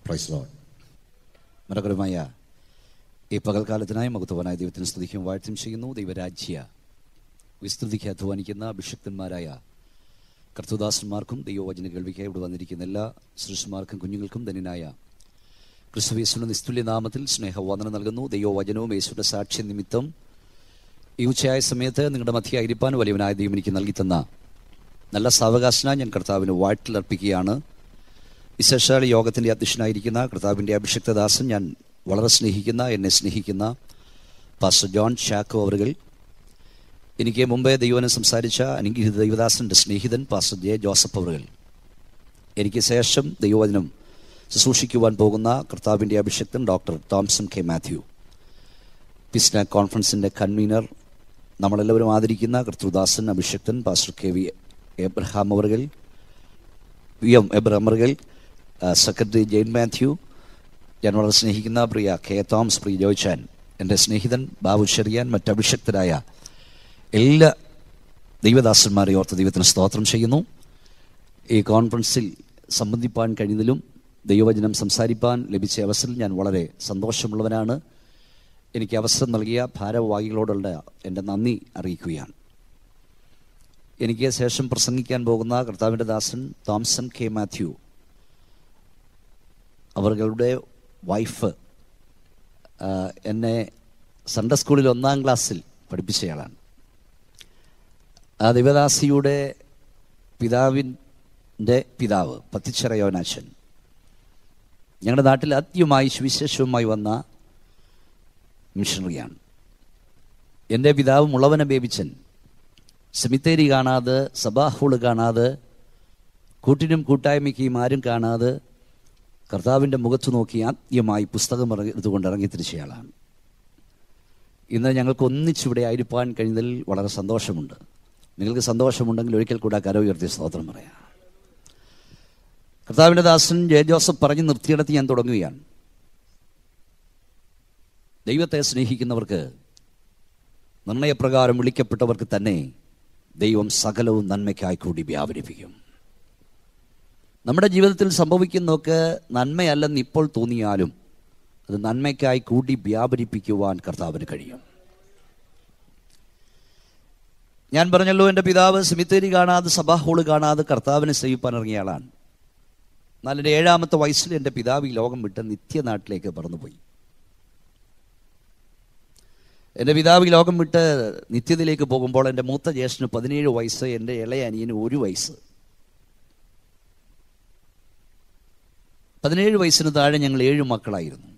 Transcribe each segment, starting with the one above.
Price load മനോഹരമായ ഈ പകൽക്കാലത്തിനായി മഹത്വവനായ ദൈവത്തിന് സ്തുതിക്കും വാഴ്ത്തും ചെയ്യുന്നു ദൈവരാജ്യ വിസ്തൃതിക്ക് അധ്വാനിക്കുന്ന അഭിഷക്തന്മാരായ കർത്തുദാസന്മാർക്കും ദൈവവചന കേൾവിക്കായി ഇവിടെ വന്നിരിക്കുന്ന എല്ലാ ശിശുമാർക്കും കുഞ്ഞുങ്ങൾക്കും ധന്യനായ ക്രിസ്തുവേശുവിന്റെ നിസ്തുല്യ നാമത്തിൽ സ്നേഹവന്ദനം നൽകുന്നു ദൈവവചനവും യേശുവിന്റെ സാക്ഷ്യ നിമിത്തം ഈ ഉച്ചയായ സമയത്ത് നിങ്ങളുടെ മധ്യയായിരിക്കാൻ വലിയവനായ ദൈവം എനിക്ക് നൽകി തന്ന നല്ല സാവകാശന ഞാൻ കർത്താവിന് വാഴ്ത്തിലർപ്പിക്കുകയാണ് വിശേഷാൽ യോഗത്തിൻ്റെ അധ്യക്ഷനായിരിക്കുന്ന കർത്താവിൻ്റെ അഭിഷക്തദാസൻ ഞാൻ വളരെ സ്നേഹിക്കുന്ന എന്നെ സ്നേഹിക്കുന്ന പാസ്റ്റർ ജോൺ ഷാക്കോ അവറുകൾ എനിക്ക് മുമ്പേ ദൈവനെ സംസാരിച്ച അനുഗ്രഹീത ദൈവദാസൻ്റെ സ്നേഹിതൻ പാസ്റ്റർ ജെ ജോസഫ് അവറുകൾ എനിക്ക് ശേഷം ദൈവവചനം ശുശ്രൂഷിക്കുവാൻ പോകുന്ന കർത്താവിൻ്റെ അഭിഷക്തൻ ഡോക്ടർ തോംസൺ കെ മാത്യു പിസ്ന കോൺഫറൻസിൻ്റെ കൺവീനർ നമ്മളെല്ലാവരും ആദരിക്കുന്ന കർത്തൃദാസൻ അഭിഷക്തൻ പാസ്റ്റർ കെ വി എബ്രഹാം അവറുകൾ വി എം എബ്രഹാം അവറുകൾ സെക്രട്ടറി ജെയിൻ മാത്യു ഞാൻ വളരെ സ്നേഹിക്കുന്ന പ്രിയ കെ തോമസ് പ്രിയ ജോയ്ച്ചാൻ എൻ്റെ സ്നേഹിതൻ ബാബു ചെറിയാൻ മറ്റഭിഷക്തരായ എല്ലാ ദൈവദാസന്മാരെ ഓർത്ത് ദൈവത്തിന് സ്തോത്രം ചെയ്യുന്നു ഈ കോൺഫറൻസിൽ സംബന്ധിപ്പാൻ കഴിഞ്ഞതിലും ദൈവവചനം സംസാരിപ്പാൻ ലഭിച്ച അവസരം ഞാൻ വളരെ സന്തോഷമുള്ളവനാണ് എനിക്ക് അവസരം നൽകിയ ഭാരവാഹികളോടുള്ള എൻ്റെ നന്ദി അറിയിക്കുകയാണ് എനിക്ക് ശേഷം പ്രസംഗിക്കാൻ പോകുന്ന കർത്താവിൻ്റെ ദാസൻ തോംസൺ കെ മാത്യു അവരുടെ വൈഫ് ആ, എന്നെ സൺഡേ സ്കൂളിൽ ഒന്നാം ക്ലാസ്സിൽ പഠിപ്പിച്ചയാളാണ് ആ ദിവദാസിയുടെ പിതാവിൻ്റെ പിതാവ് പത്തിച്ചിറ യോനാശൻ ഞങ്ങളുടെ നാട്ടിൽ ആദ്യമായി സുവിശേഷവുമായി വന്ന മിഷണറിയാണ് എൻ്റെ പിതാവ് മുളവന ബേബിച്ചൻ സെമിത്തേരി കാണാതെ സഭാഹോള് കാണാതെ കൂട്ടിനും കൂട്ടായ്മയ്ക്കും ആരും കാണാതെ കർത്താവിൻ്റെ മുഖത്ത് നോക്കി ആദ്യമായി പുസ്തകം ഇറങ്ങി എടുത്തുകൊണ്ട് ഇറങ്ങി തിരിച്ചയാളാണ് ഇന്ന് ഞങ്ങൾക്ക് ഒന്നിച്ചിവിടെ ആയിരിക്കാൻ കഴിഞ്ഞതിൽ വളരെ സന്തോഷമുണ്ട് നിങ്ങൾക്ക് സന്തോഷമുണ്ടെങ്കിൽ ഒരിക്കൽ കൂടെ കര ഉയർത്തി സ്തോത്രം പറയാം കർത്താവിൻ്റെ ദാസൻ ജെ ജോസഫ് പറഞ്ഞ് നിർത്തിയിടത്ത് ഞാൻ തുടങ്ങുകയാണ് ദൈവത്തെ സ്നേഹിക്കുന്നവർക്ക് നിർണയപ്രകാരം വിളിക്കപ്പെട്ടവർക്ക് തന്നെ ദൈവം സകലവും നന്മയ്ക്കായി കൂടി വ്യാപരിപ്പിക്കും നമ്മുടെ ജീവിതത്തിൽ സംഭവിക്കുന്നതൊക്കെ നന്മയല്ലെന്ന് ഇപ്പോൾ തോന്നിയാലും അത് നന്മയ്ക്കായി കൂടി വ്യാപരിപ്പിക്കുവാൻ കർത്താവിന് കഴിയും ഞാൻ പറഞ്ഞല്ലോ എൻ്റെ പിതാവ് സെമിത്തേരി കാണാതെ സഭാ ഹോള് കാണാതെ കർത്താവിനെ സേവിപ്പാൻ ഇറങ്ങിയ ആളാണ് എന്നാൽ എൻ്റെ ഏഴാമത്തെ വയസ്സിൽ എൻ്റെ പിതാവ് ഈ ലോകം വിട്ട് നിത്യനാട്ടിലേക്ക് പറന്നുപോയി എൻ്റെ പിതാവ് ഈ ലോകം വിട്ട് നിത്യതയിലേക്ക് പോകുമ്പോൾ എൻ്റെ മൂത്ത ജ്യേഷ്ഠന് പതിനേഴ് വയസ്സ് എൻ്റെ ഇളയ അനിയന് ഒരു വയസ്സ് പതിനേഴ് വയസ്സിന് താഴെ ഞങ്ങൾ ഏഴ് മക്കളായിരുന്നു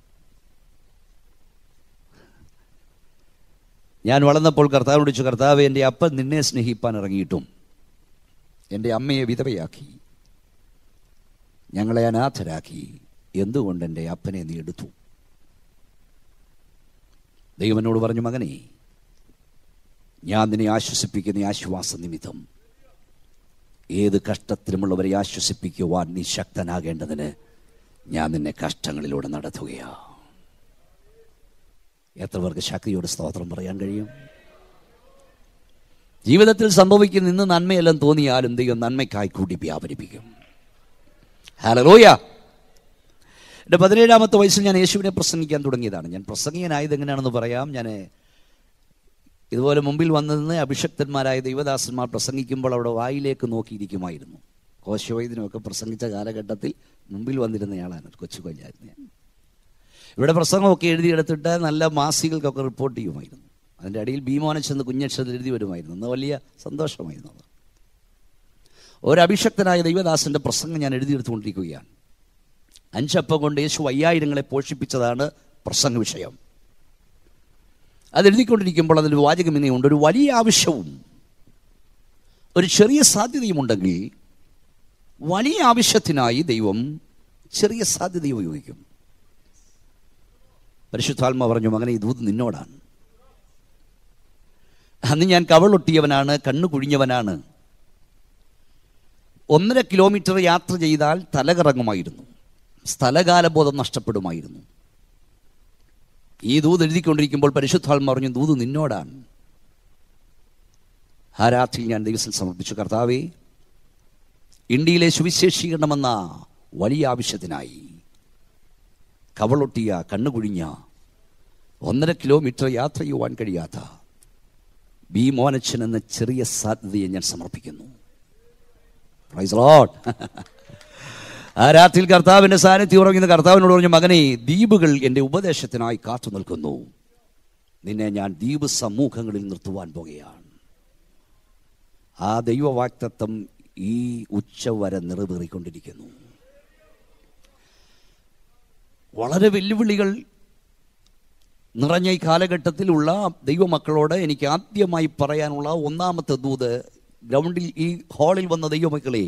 ഞാൻ വളർന്നപ്പോൾ കർത്താവ് വിളിച്ചു കർത്താവ് എൻ്റെ അപ്പൻ നിന്നെ സ്നേഹിപ്പാൻ ഇറങ്ങിയിട്ടും എൻ്റെ അമ്മയെ വിധവയാക്കി ഞങ്ങളെ അനാഥരാക്കി എന്തുകൊണ്ട് എൻ്റെ അപ്പനെ നീ എടുത്തു ദൈവനോട് പറഞ്ഞു മകനെ ഞാൻ നിന്നെ ആശ്വസിപ്പിക്കുന്ന ഈ ആശ്വാസ നിമിത്തം ഏത് കഷ്ടത്തിലുമുള്ളവരെ ആശ്വസിപ്പിക്കുവാൻ നീ ശക്തനാകേണ്ടതിന് ഞാൻ നിന്നെ കഷ്ടങ്ങളിലൂടെ നടത്തുകയാ എത്ര പേർക്ക് ശക്തിയോട് സ്തോത്രം പറയാൻ കഴിയും ജീവിതത്തിൽ സംഭവിക്കുന്ന ഇന്ന് നന്മയെല്ലാം തോന്നിയാലും ദൈവം നന്മയ്ക്കായി കൂടി വ്യാപരിപ്പിക്കും ഹലോയ എൻ്റെ പതിനേഴാമത്തെ വയസ്സിൽ ഞാൻ യേശുവിനെ പ്രസംഗിക്കാൻ തുടങ്ങിയതാണ് ഞാൻ പ്രസംഗികനായത് എങ്ങനെയാണെന്ന് പറയാം ഞാൻ ഇതുപോലെ മുമ്പിൽ വന്നിരുന്ന് അഭിഷക്തന്മാരായ ദൈവദാസന്മാർ പ്രസംഗിക്കുമ്പോൾ അവിടെ വായിലേക്ക് നോക്കിയിരിക്കുമായിരുന്നു കോശവൈദ്യനുമൊക്കെ പ്രസംഗിച്ച കാലഘട്ടത്തിൽ മുമ്പിൽ വന്നിരുന്നയാളാണ് ഒരു കൊച്ചു കൊല്ലായിരുന്നു ഞാൻ ഇവിടെ പ്രസംഗമൊക്കെ എഴുതിയെടുത്തിട്ട് നല്ല മാസികൾക്കൊക്കെ റിപ്പോർട്ട് ചെയ്യുമായിരുന്നു അതിൻ്റെ അടിയിൽ ഭീമോനച്ചെന്ന് കുഞ്ഞക്ഷരത്തിൽ എഴുതി വരുമായിരുന്നു അന്ന് വലിയ സന്തോഷമായിരുന്നു അത് ഒരു അഭിഷക്തനായ ദൈവദാസന്റെ പ്രസംഗം ഞാൻ എഴുതിയെടുത്തുകൊണ്ടിരിക്കുകയാണ് അഞ്ചപ്പം കൊണ്ട് യേശു അയ്യായിരങ്ങളെ പോഷിപ്പിച്ചതാണ് പ്രസംഗ വിഷയം അത് എഴുതിക്കൊണ്ടിരിക്കുമ്പോൾ അതിൽ വാചകം ഇനിയുണ്ട് ഒരു വലിയ ആവശ്യവും ഒരു ചെറിയ സാധ്യതയുമുണ്ടെങ്കിൽ വലിയ ആവശ്യത്തിനായി ദൈവം ചെറിയ സാധ്യത ഉപയോഗിക്കും പരിശുദ്ധാത്മ പറഞ്ഞു മകനെ ഈ ദൂത് നിന്നോടാണ് അന്ന് ഞാൻ കവളൊട്ടിയവനാണ് കണ്ണു കുഴിഞ്ഞവനാണ് ഒന്നര കിലോമീറ്റർ യാത്ര ചെയ്താൽ തലകറങ്ങുമായിരുന്നു സ്ഥലകാലബോധം നഷ്ടപ്പെടുമായിരുന്നു ഈ ദൂത് എഴുതിക്കൊണ്ടിരിക്കുമ്പോൾ പരിശുദ്ധാത്മ പറഞ്ഞു ദൂത് നിന്നോടാണ് ആ രാത്രി ഞാൻ ദൈവത്തിൽ സമർപ്പിച്ചു കർത്താവേ ഇന്ത്യയിലെ സുവിശേഷീകരണമെന്ന വലിയ ആവശ്യത്തിനായി കവളൊട്ടിയ കണ്ണുകുഴിഞ്ഞ ഒന്നര കിലോമീറ്റർ യാത്ര ചെയ്യുവാൻ കഴിയാത്ത ബി മോനച്ചൻ എന്ന ചെറിയ സാധ്യതയെ ഞാൻ സമർപ്പിക്കുന്നു Praise the Lord. ആ രാത്രിയിൽ കർത്താവിന്റെ സാന്നിധ്യം ഉറങ്ങുന്ന കർത്താവിനോട് പറഞ്ഞു മകനെ ദ്വീപുകൾ എൻ്റെ ഉപദേശത്തിനായി കാത്തു നിൽക്കുന്നു നിന്നെ ഞാൻ ദ്വീപ് സമൂഹങ്ങളിൽ നിർത്തുവാൻ പോകുകയാണ് ആ ദൈവവാക്തത്വം ഈ ഉച്ചവരെ നിറവേറിക്കൊണ്ടിരിക്കുന്നു വളരെ വെല്ലുവിളികൾ നിറഞ്ഞ ഈ കാലഘട്ടത്തിലുള്ള ദൈവമക്കളോട് എനിക്ക് ആദ്യമായി പറയാനുള്ള ഒന്നാമത്തെ ദൂത് ഗ്രൗണ്ടിൽ ഈ ഹാളിൽ വന്ന ദൈവമക്കളെ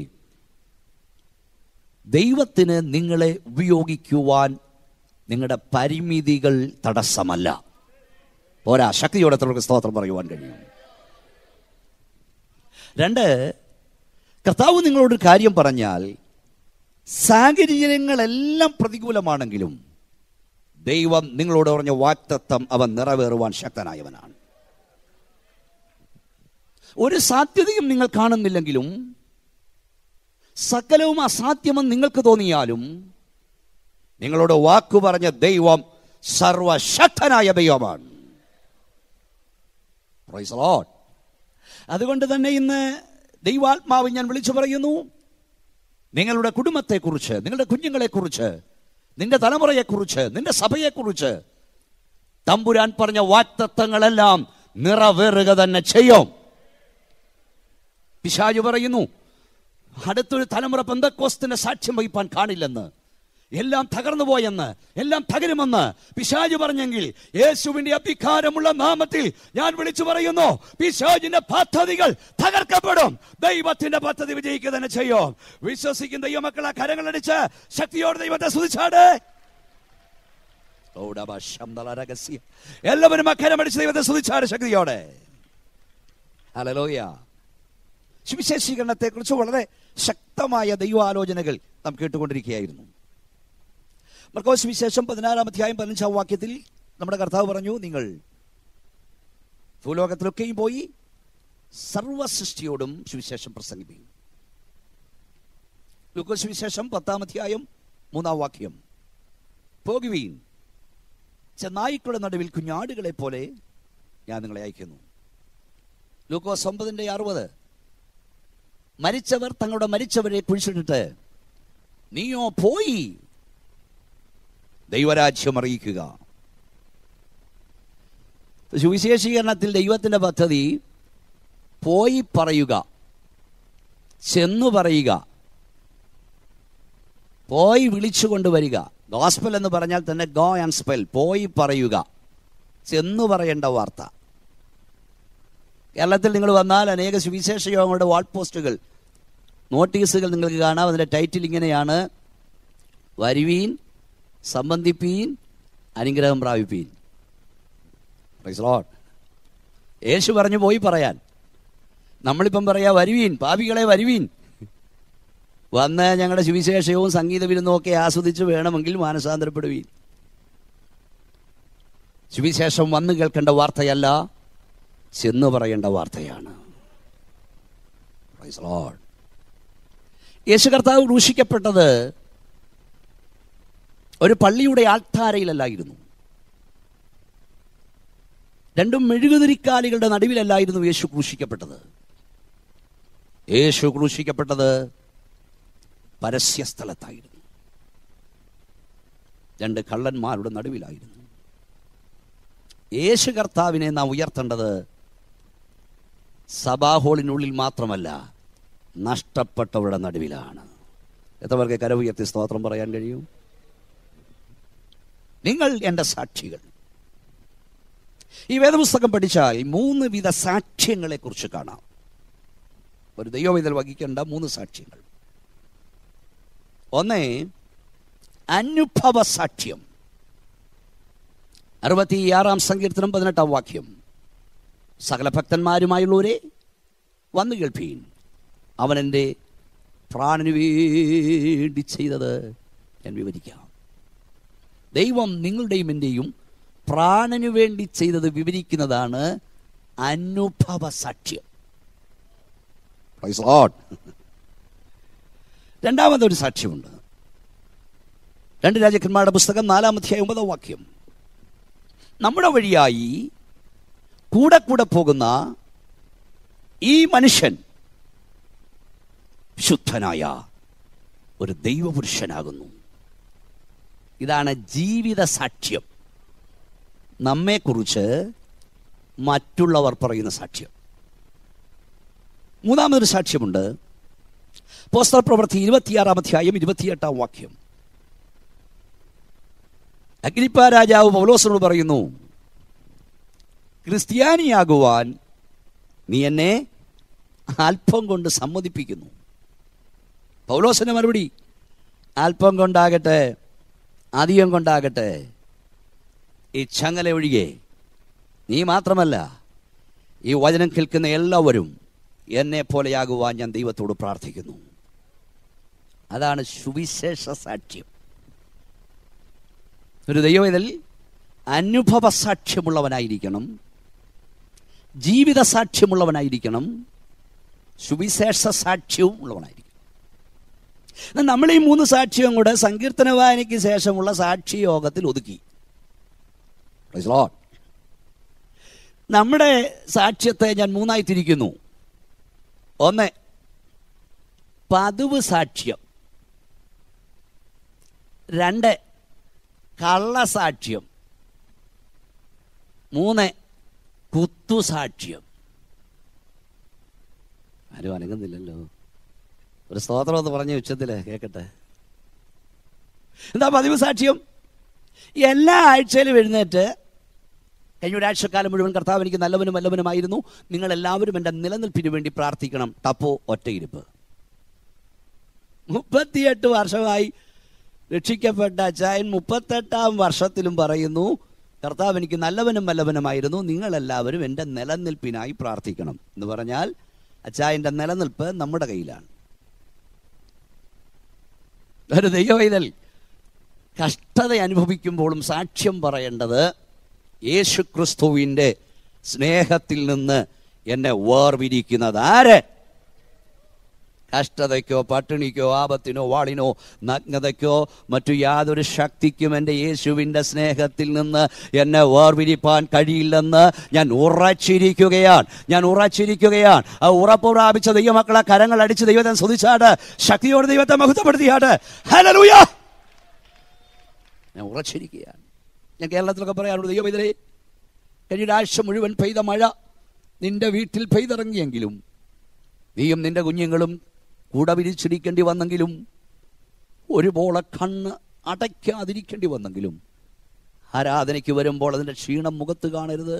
ദൈവത്തിന് നിങ്ങളെ ഉപയോഗിക്കുവാൻ നിങ്ങളുടെ പരിമിതികൾ തടസ്സമല്ല പോരാ ശക്തിയോടെ എത്ര സ്തോത്രം പറയുവാൻ കഴിയും രണ്ട് കർത്താവ് നിങ്ങളോട് ഒരു കാര്യം പറഞ്ഞാൽ സാഹചര്യങ്ങളെല്ലാം പ്രതികൂലമാണെങ്കിലും ദൈവം നിങ്ങളോട് പറഞ്ഞ വാക്തത്വം അവൻ നിറവേറുവാൻ ശക്തനായവനാണ് ഒരു സാധ്യതയും നിങ്ങൾ കാണുന്നില്ലെങ്കിലും സകലവും അസാധ്യമെന്ന് നിങ്ങൾക്ക് തോന്നിയാലും നിങ്ങളോട് വാക്കു പറഞ്ഞ ദൈവം സർവശക്തനായ ദൈവമാണ് Praise the Lord. അതുകൊണ്ട് തന്നെ ഇന്ന് ദൈവാത്മാവ് ഞാൻ വിളിച്ചു പറയുന്നു നിങ്ങളുടെ കുടുംബത്തെക്കുറിച്ച് നിങ്ങളുടെ കുഞ്ഞുങ്ങളെക്കുറിച്ച് നിന്റെ തലമുറയെക്കുറിച്ച് നിന്റെ സഭയെക്കുറിച്ച് തമ്പുരാൻ പറഞ്ഞ വാക്തത്വങ്ങളെല്ലാം നിറവേറുക തന്നെ ചെയ്യും പിശാജ് പറയുന്നു അടുത്തൊരു തലമുറ പെന്തക്കോസ്തിന്റെ സാക്ഷ്യം വഹിപ്പാൻ കാണില്ലെന്ന് എല്ലാം തകർന്നു പോയെന്ന് എല്ലാം തകരുമെന്ന് പിശാജ് പറഞ്ഞെങ്കിൽ യേശുവിന്റെ അധികാരമുള്ള നാമത്തിൽ ഞാൻ വിളിച്ചു പറയുന്നു പിശാജിന്റെ പദ്ധതികൾ തകർക്കപ്പെടും ദൈവത്തിന്റെ പദ്ധതി വിജയിക്കുക തന്നെ ചെയ്യും വിശ്വസിക്കുന്ന ദൈവമക്കളെ കരങ്ങളടിച്ച് ശക്തിയോടെ ദൈവത്തെ സ്തുതിച്ചാട് എല്ലാവരും അക്കരമടിച്ച് ദൈവത്തെ സ്തുതിച്ചാട് ശക്തിയോടെ ഹലലോയ സുവിശേഷീകരണത്തെക്കുറിച്ച് വളരെ ശക്തമായ ദൈവാലോചനകൾ നാം കേട്ടുകൊണ്ടിരിക്കുകയായിരുന്നു മർക്കോസ് വിശേഷം പതിനാറാം അധ്യായം പതിനഞ്ചാം വാക്യത്തിൽ നമ്മുടെ കർത്താവ് പറഞ്ഞു നിങ്ങൾ ഭൂലോകത്തിലൊക്കെയും പോയി സർവ സൃഷ്ടിയോടും സുവിശേഷം പ്രസംഗിപ്പിക്കും ലൂക്കോസ് വിശേഷം പത്താം അധ്യായം മൂന്നാം വാക്യം പോകുവീൻ ചെന്നായിക്കളുടെ നടുവിൽ കുഞ്ഞാടുകളെ പോലെ ഞാൻ നിങ്ങളെ അയക്കുന്നു ലൂക്കോസ് ഒമ്പതിന്റെ അറുപത് മരിച്ചവർ തങ്ങളുടെ മരിച്ചവരെ കുഴിച്ചിട്ടിട്ട് നീയോ പോയി ദൈവരാജ്യം അറിയിക്കുക സുവിശേഷീകരണത്തിൽ ദൈവത്തിന്റെ പദ്ധതി പോയി പറയുക ചെന്നു പറയുക പോയി വിളിച്ചു കൊണ്ടുവരിക ഗോസ്പൽ എന്ന് പറഞ്ഞാൽ തന്നെ ഗോ ആൻഡ് സ്പെൽ പോയി പറയുക ചെന്നു പറയേണ്ട വാർത്ത കേരളത്തിൽ നിങ്ങൾ വന്നാൽ അനേക സുവിശേഷ യോഗങ്ങളുടെ വാൾ പോസ്റ്റുകൾ നോട്ടീസുകൾ നിങ്ങൾക്ക് കാണാം അതിൻ്റെ ടൈറ്റിൽ ഇങ്ങനെയാണ് വരുവീൻ സംബന്ധിപ്പീൻ അനുഗ്രഹം പ്രാപിപ്പീൻ Praise the Lord. യേശു പറഞ്ഞു പോയി പറയാൻ നമ്മളിപ്പം പറയാ വരുവീൻ പാപികളെ വരുവീൻ വന്ന് ഞങ്ങളുടെ സുവിശേഷവും സംഗീത വിരുന്നും ഒക്കെ ആസ്വദിച്ച് വേണമെങ്കിൽ മാനസാന്തരപ്പെടുവീൻ സുവിശേഷം വന്ന് കേൾക്കേണ്ട വാർത്തയല്ല ചെന്ന് പറയേണ്ട വാർത്തയാണ് Praise the Lord. യേശു കർത്താവ് ക്രൂശിക്കപ്പെട്ടത് ഒരു പള്ളിയുടെ ആൾത്താരയിലല്ലായിരുന്നു രണ്ടും മെഴുകുതിരിക്കാലികളുടെ നടുവിലല്ലായിരുന്നു യേശു ക്രൂശിക്കപ്പെട്ടത് യേശു ക്രൂശിക്കപ്പെട്ടത് പരസ്യസ്ഥലത്തായിരുന്നു രണ്ട് കള്ളന്മാരുടെ നടുവിലായിരുന്നു യേശു കർത്താവിനെ നാം ഉയർത്തേണ്ടത് സഭാഹോളിനുള്ളിൽ മാത്രമല്ല നഷ്ടപ്പെട്ടവരുടെ നടുവിലാണ് എത്ര പേർക്ക് കരവുയർത്തി സ്തോത്രം പറയാൻ കഴിയും നിങ്ങൾ എൻ്റെ സാക്ഷികൾ ഈ വേദപുസ്തകം പഠിച്ചാൽ മൂന്ന് വിധ സാക്ഷ്യങ്ങളെ കുറിച്ച് കാണാം ഒരു ദൈവവിധൽ വഹിക്കേണ്ട മൂന്ന് സാക്ഷ്യങ്ങൾ ഒന്ന് അനുഭവ സാക്ഷ്യം അറുപത്തിയാറാം സങ്കീർത്തനം പതിനെട്ടാം വാക്യം സകല ഭക്തന്മാരുമായുള്ളവരെ വന്നു കേൾപ്പീൻ അവൻ എൻ്റെ പ്രാണന് വേണ്ടി ചെയ്തത് ഞാൻ വിവരിക്കാം ദൈവം നിങ്ങളുടെയും എൻ്റെയും പ്രാണനു വേണ്ടി ചെയ്തത് വിവരിക്കുന്നതാണ് അനുഭവ സാക്ഷ്യം Praise the Lord. രണ്ടാമതൊരു സാക്ഷ്യമുണ്ട് രണ്ട് രാജാക്കന്മാരുടെ പുസ്തകം നാലാം അധ്യായം ഒമ്പതാം വാക്യം നമ്മുടെ വഴിയായി കൂടെ കൂടെ പോകുന്ന ഈ മനുഷ്യൻ ശുദ്ധനായ ഒരു ദൈവപുരുഷനാകുന്നു ഇതാണ് ജീവിത സാക്ഷ്യം നമ്മെക്കുറിച്ച് മറ്റുള്ളവർ പറയുന്ന സാക്ഷ്യം മൂന്നാമതൊരു സാക്ഷ്യമുണ്ട് പോസ്റ്റർ പ്രവൃത്തി ഇരുപത്തിയാറാം അധ്യായം ഇരുപത്തിയെട്ടാം വാക്യം അഗ്നിപ്പ രാജാവ് പൗലോസിനോട് പറയുന്നു ക്രിസ്ത്യാനിയാകുവാൻ നീ എന്നെ അല്പം കൊണ്ട് സമ്മതിപ്പിക്കുന്നു പൗലോസിന്റെ മറുപടി അല്പം കൊണ്ടാകട്ടെ അധികം കൊണ്ടാകട്ടെ ഈ ചങ്ങല ഒഴികെ നീ മാത്രമല്ല ഈ വചനം കേൾക്കുന്ന എല്ലാവരും എന്നെ പോലെയാകുവാൻ ഞാൻ ദൈവത്തോട് പ്രാർത്ഥിക്കുന്നു അതാണ് സുവിശേഷ സാക്ഷ്യം ഒരു ദൈവം ഇതിൽ അനുഭവ സാക്ഷ്യമുള്ളവനായിരിക്കണം ജീവിത സാക്ഷ്യമുള്ളവനായിരിക്കണം സുവിശേഷ സാക്ഷ്യവും ഉള്ളവനായിരിക്കണം എന്നാൽ നമ്മൾ ഈ മൂന്ന് സാക്ഷ്യവും കൂടെ സങ്കീർത്തന വായനയ്ക്ക് ശേഷമുള്ള സാക്ഷി യോഗത്തിൽ ഒതുക്കി Praise the Lord. നമ്മുടെ സാക്ഷ്യത്തെ ഞാൻ മൂന്നായി തിരിക്കുന്നു ഒന്ന് പതിവ് സാക്ഷ്യം രണ്ട് കള്ളസാക്ഷ്യം മൂന്ന് കുത്തുസാക്ഷ്യം ആരും അനങ്ങുന്നില്ലല്ലോ ഒരു സ്തോത്രം എന്ന് പറഞ്ഞ ഉച്ചത്തില് കേക്കട്ടെ എന്താ പതിവ് സാക്ഷ്യം എല്ലാ ആഴ്ചയിലും എഴുന്നേറ്റ് കഴിഞ്ഞ ഒരാഴ്ചക്കാലം മുഴുവൻ കർത്താവ് എനിക്ക് നല്ലവനും വല്ലവനുമായിരുന്നു നിങ്ങൾ എല്ലാവരും എൻ്റെ നിലനിൽപ്പിന് വേണ്ടി പ്രാർത്ഥിക്കണം ടപ്പോ ഒറ്റയിരിപ്പ് മുപ്പത്തിയെട്ട് വർഷമായി രക്ഷിക്കപ്പെട്ട അച്ചായൻ മുപ്പത്തെട്ടാം വർഷത്തിലും പറയുന്നു കർത്താവ് എനിക്ക് നല്ലവനും വല്ലവനുമായിരുന്നു നിങ്ങളെല്ലാവരും എൻ്റെ നിലനിൽപ്പിനായി പ്രാർത്ഥിക്കണം എന്ന് പറഞ്ഞാൽ അച്ചായൻ്റെ നിലനിൽപ്പ് നമ്മുടെ കയ്യിലാണ് ഒരു ദൈവവൈതൽ കഷ്ടത അനുഭവിക്കുമ്പോഴും സാക്ഷ്യം പറയേണ്ടത് യേശു ക്രിസ്തുവിൻ്റെ സ്നേഹത്തിൽ നിന്ന് എന്നെ വേർപിരിക്കുന്നത് ആര് കഷ്ടതയ്ക്കോ പട്ടിണിക്കോ ആപത്തിനോ വാളിനോ നഗ്നതയ്ക്കോ മറ്റു യാതൊരു ശക്തിക്കും എൻ്റെ യേശുവിൻ്റെ സ്നേഹത്തിൽ നിന്ന് എന്നെ വേർപിരിപ്പാൻ കഴിയില്ലെന്ന് ഞാൻ ഉറച്ചിരിക്കുകയാണ് ഞാൻ ഉറച്ചിരിക്കുകയാണ് ആ ഉറപ്പ് പ്രാപിച്ച ദൈവമക്കളെ കരങ്ങൾ അടിച്ച് ദൈവത്തെ സ്തുതിച്ചാട് ശക്തിയോട് ദൈവത്തെ മഹത്വപ്പെടുത്തിയാട് ഹല്ലേലൂയ ഞാൻ ഉറച്ചിരിക്കുകയാണ് ഞാൻ കേരളത്തിലൊക്കെ പറയാറുണ്ട് ദൈവം ഇതിലെ കഴിഞ്ഞ ആഴ്ച മുഴുവൻ പെയ്ത മഴ നിന്റെ വീട്ടിൽ പെയ്തിറങ്ങിയെങ്കിലും നീയും നിന്റെ കുഞ്ഞുങ്ങളും കൂടെ വിരിച്ചിരിക്കേണ്ടി വന്നെങ്കിലും ഒരുപോലെ കണ്ണ് അടയ്ക്കാതിരിക്കേണ്ടി വന്നെങ്കിലും ആരാധനയ്ക്ക് വരുമ്പോൾ അതിൻ്റെ ക്ഷീണം മുഖത്ത് കാണരുത്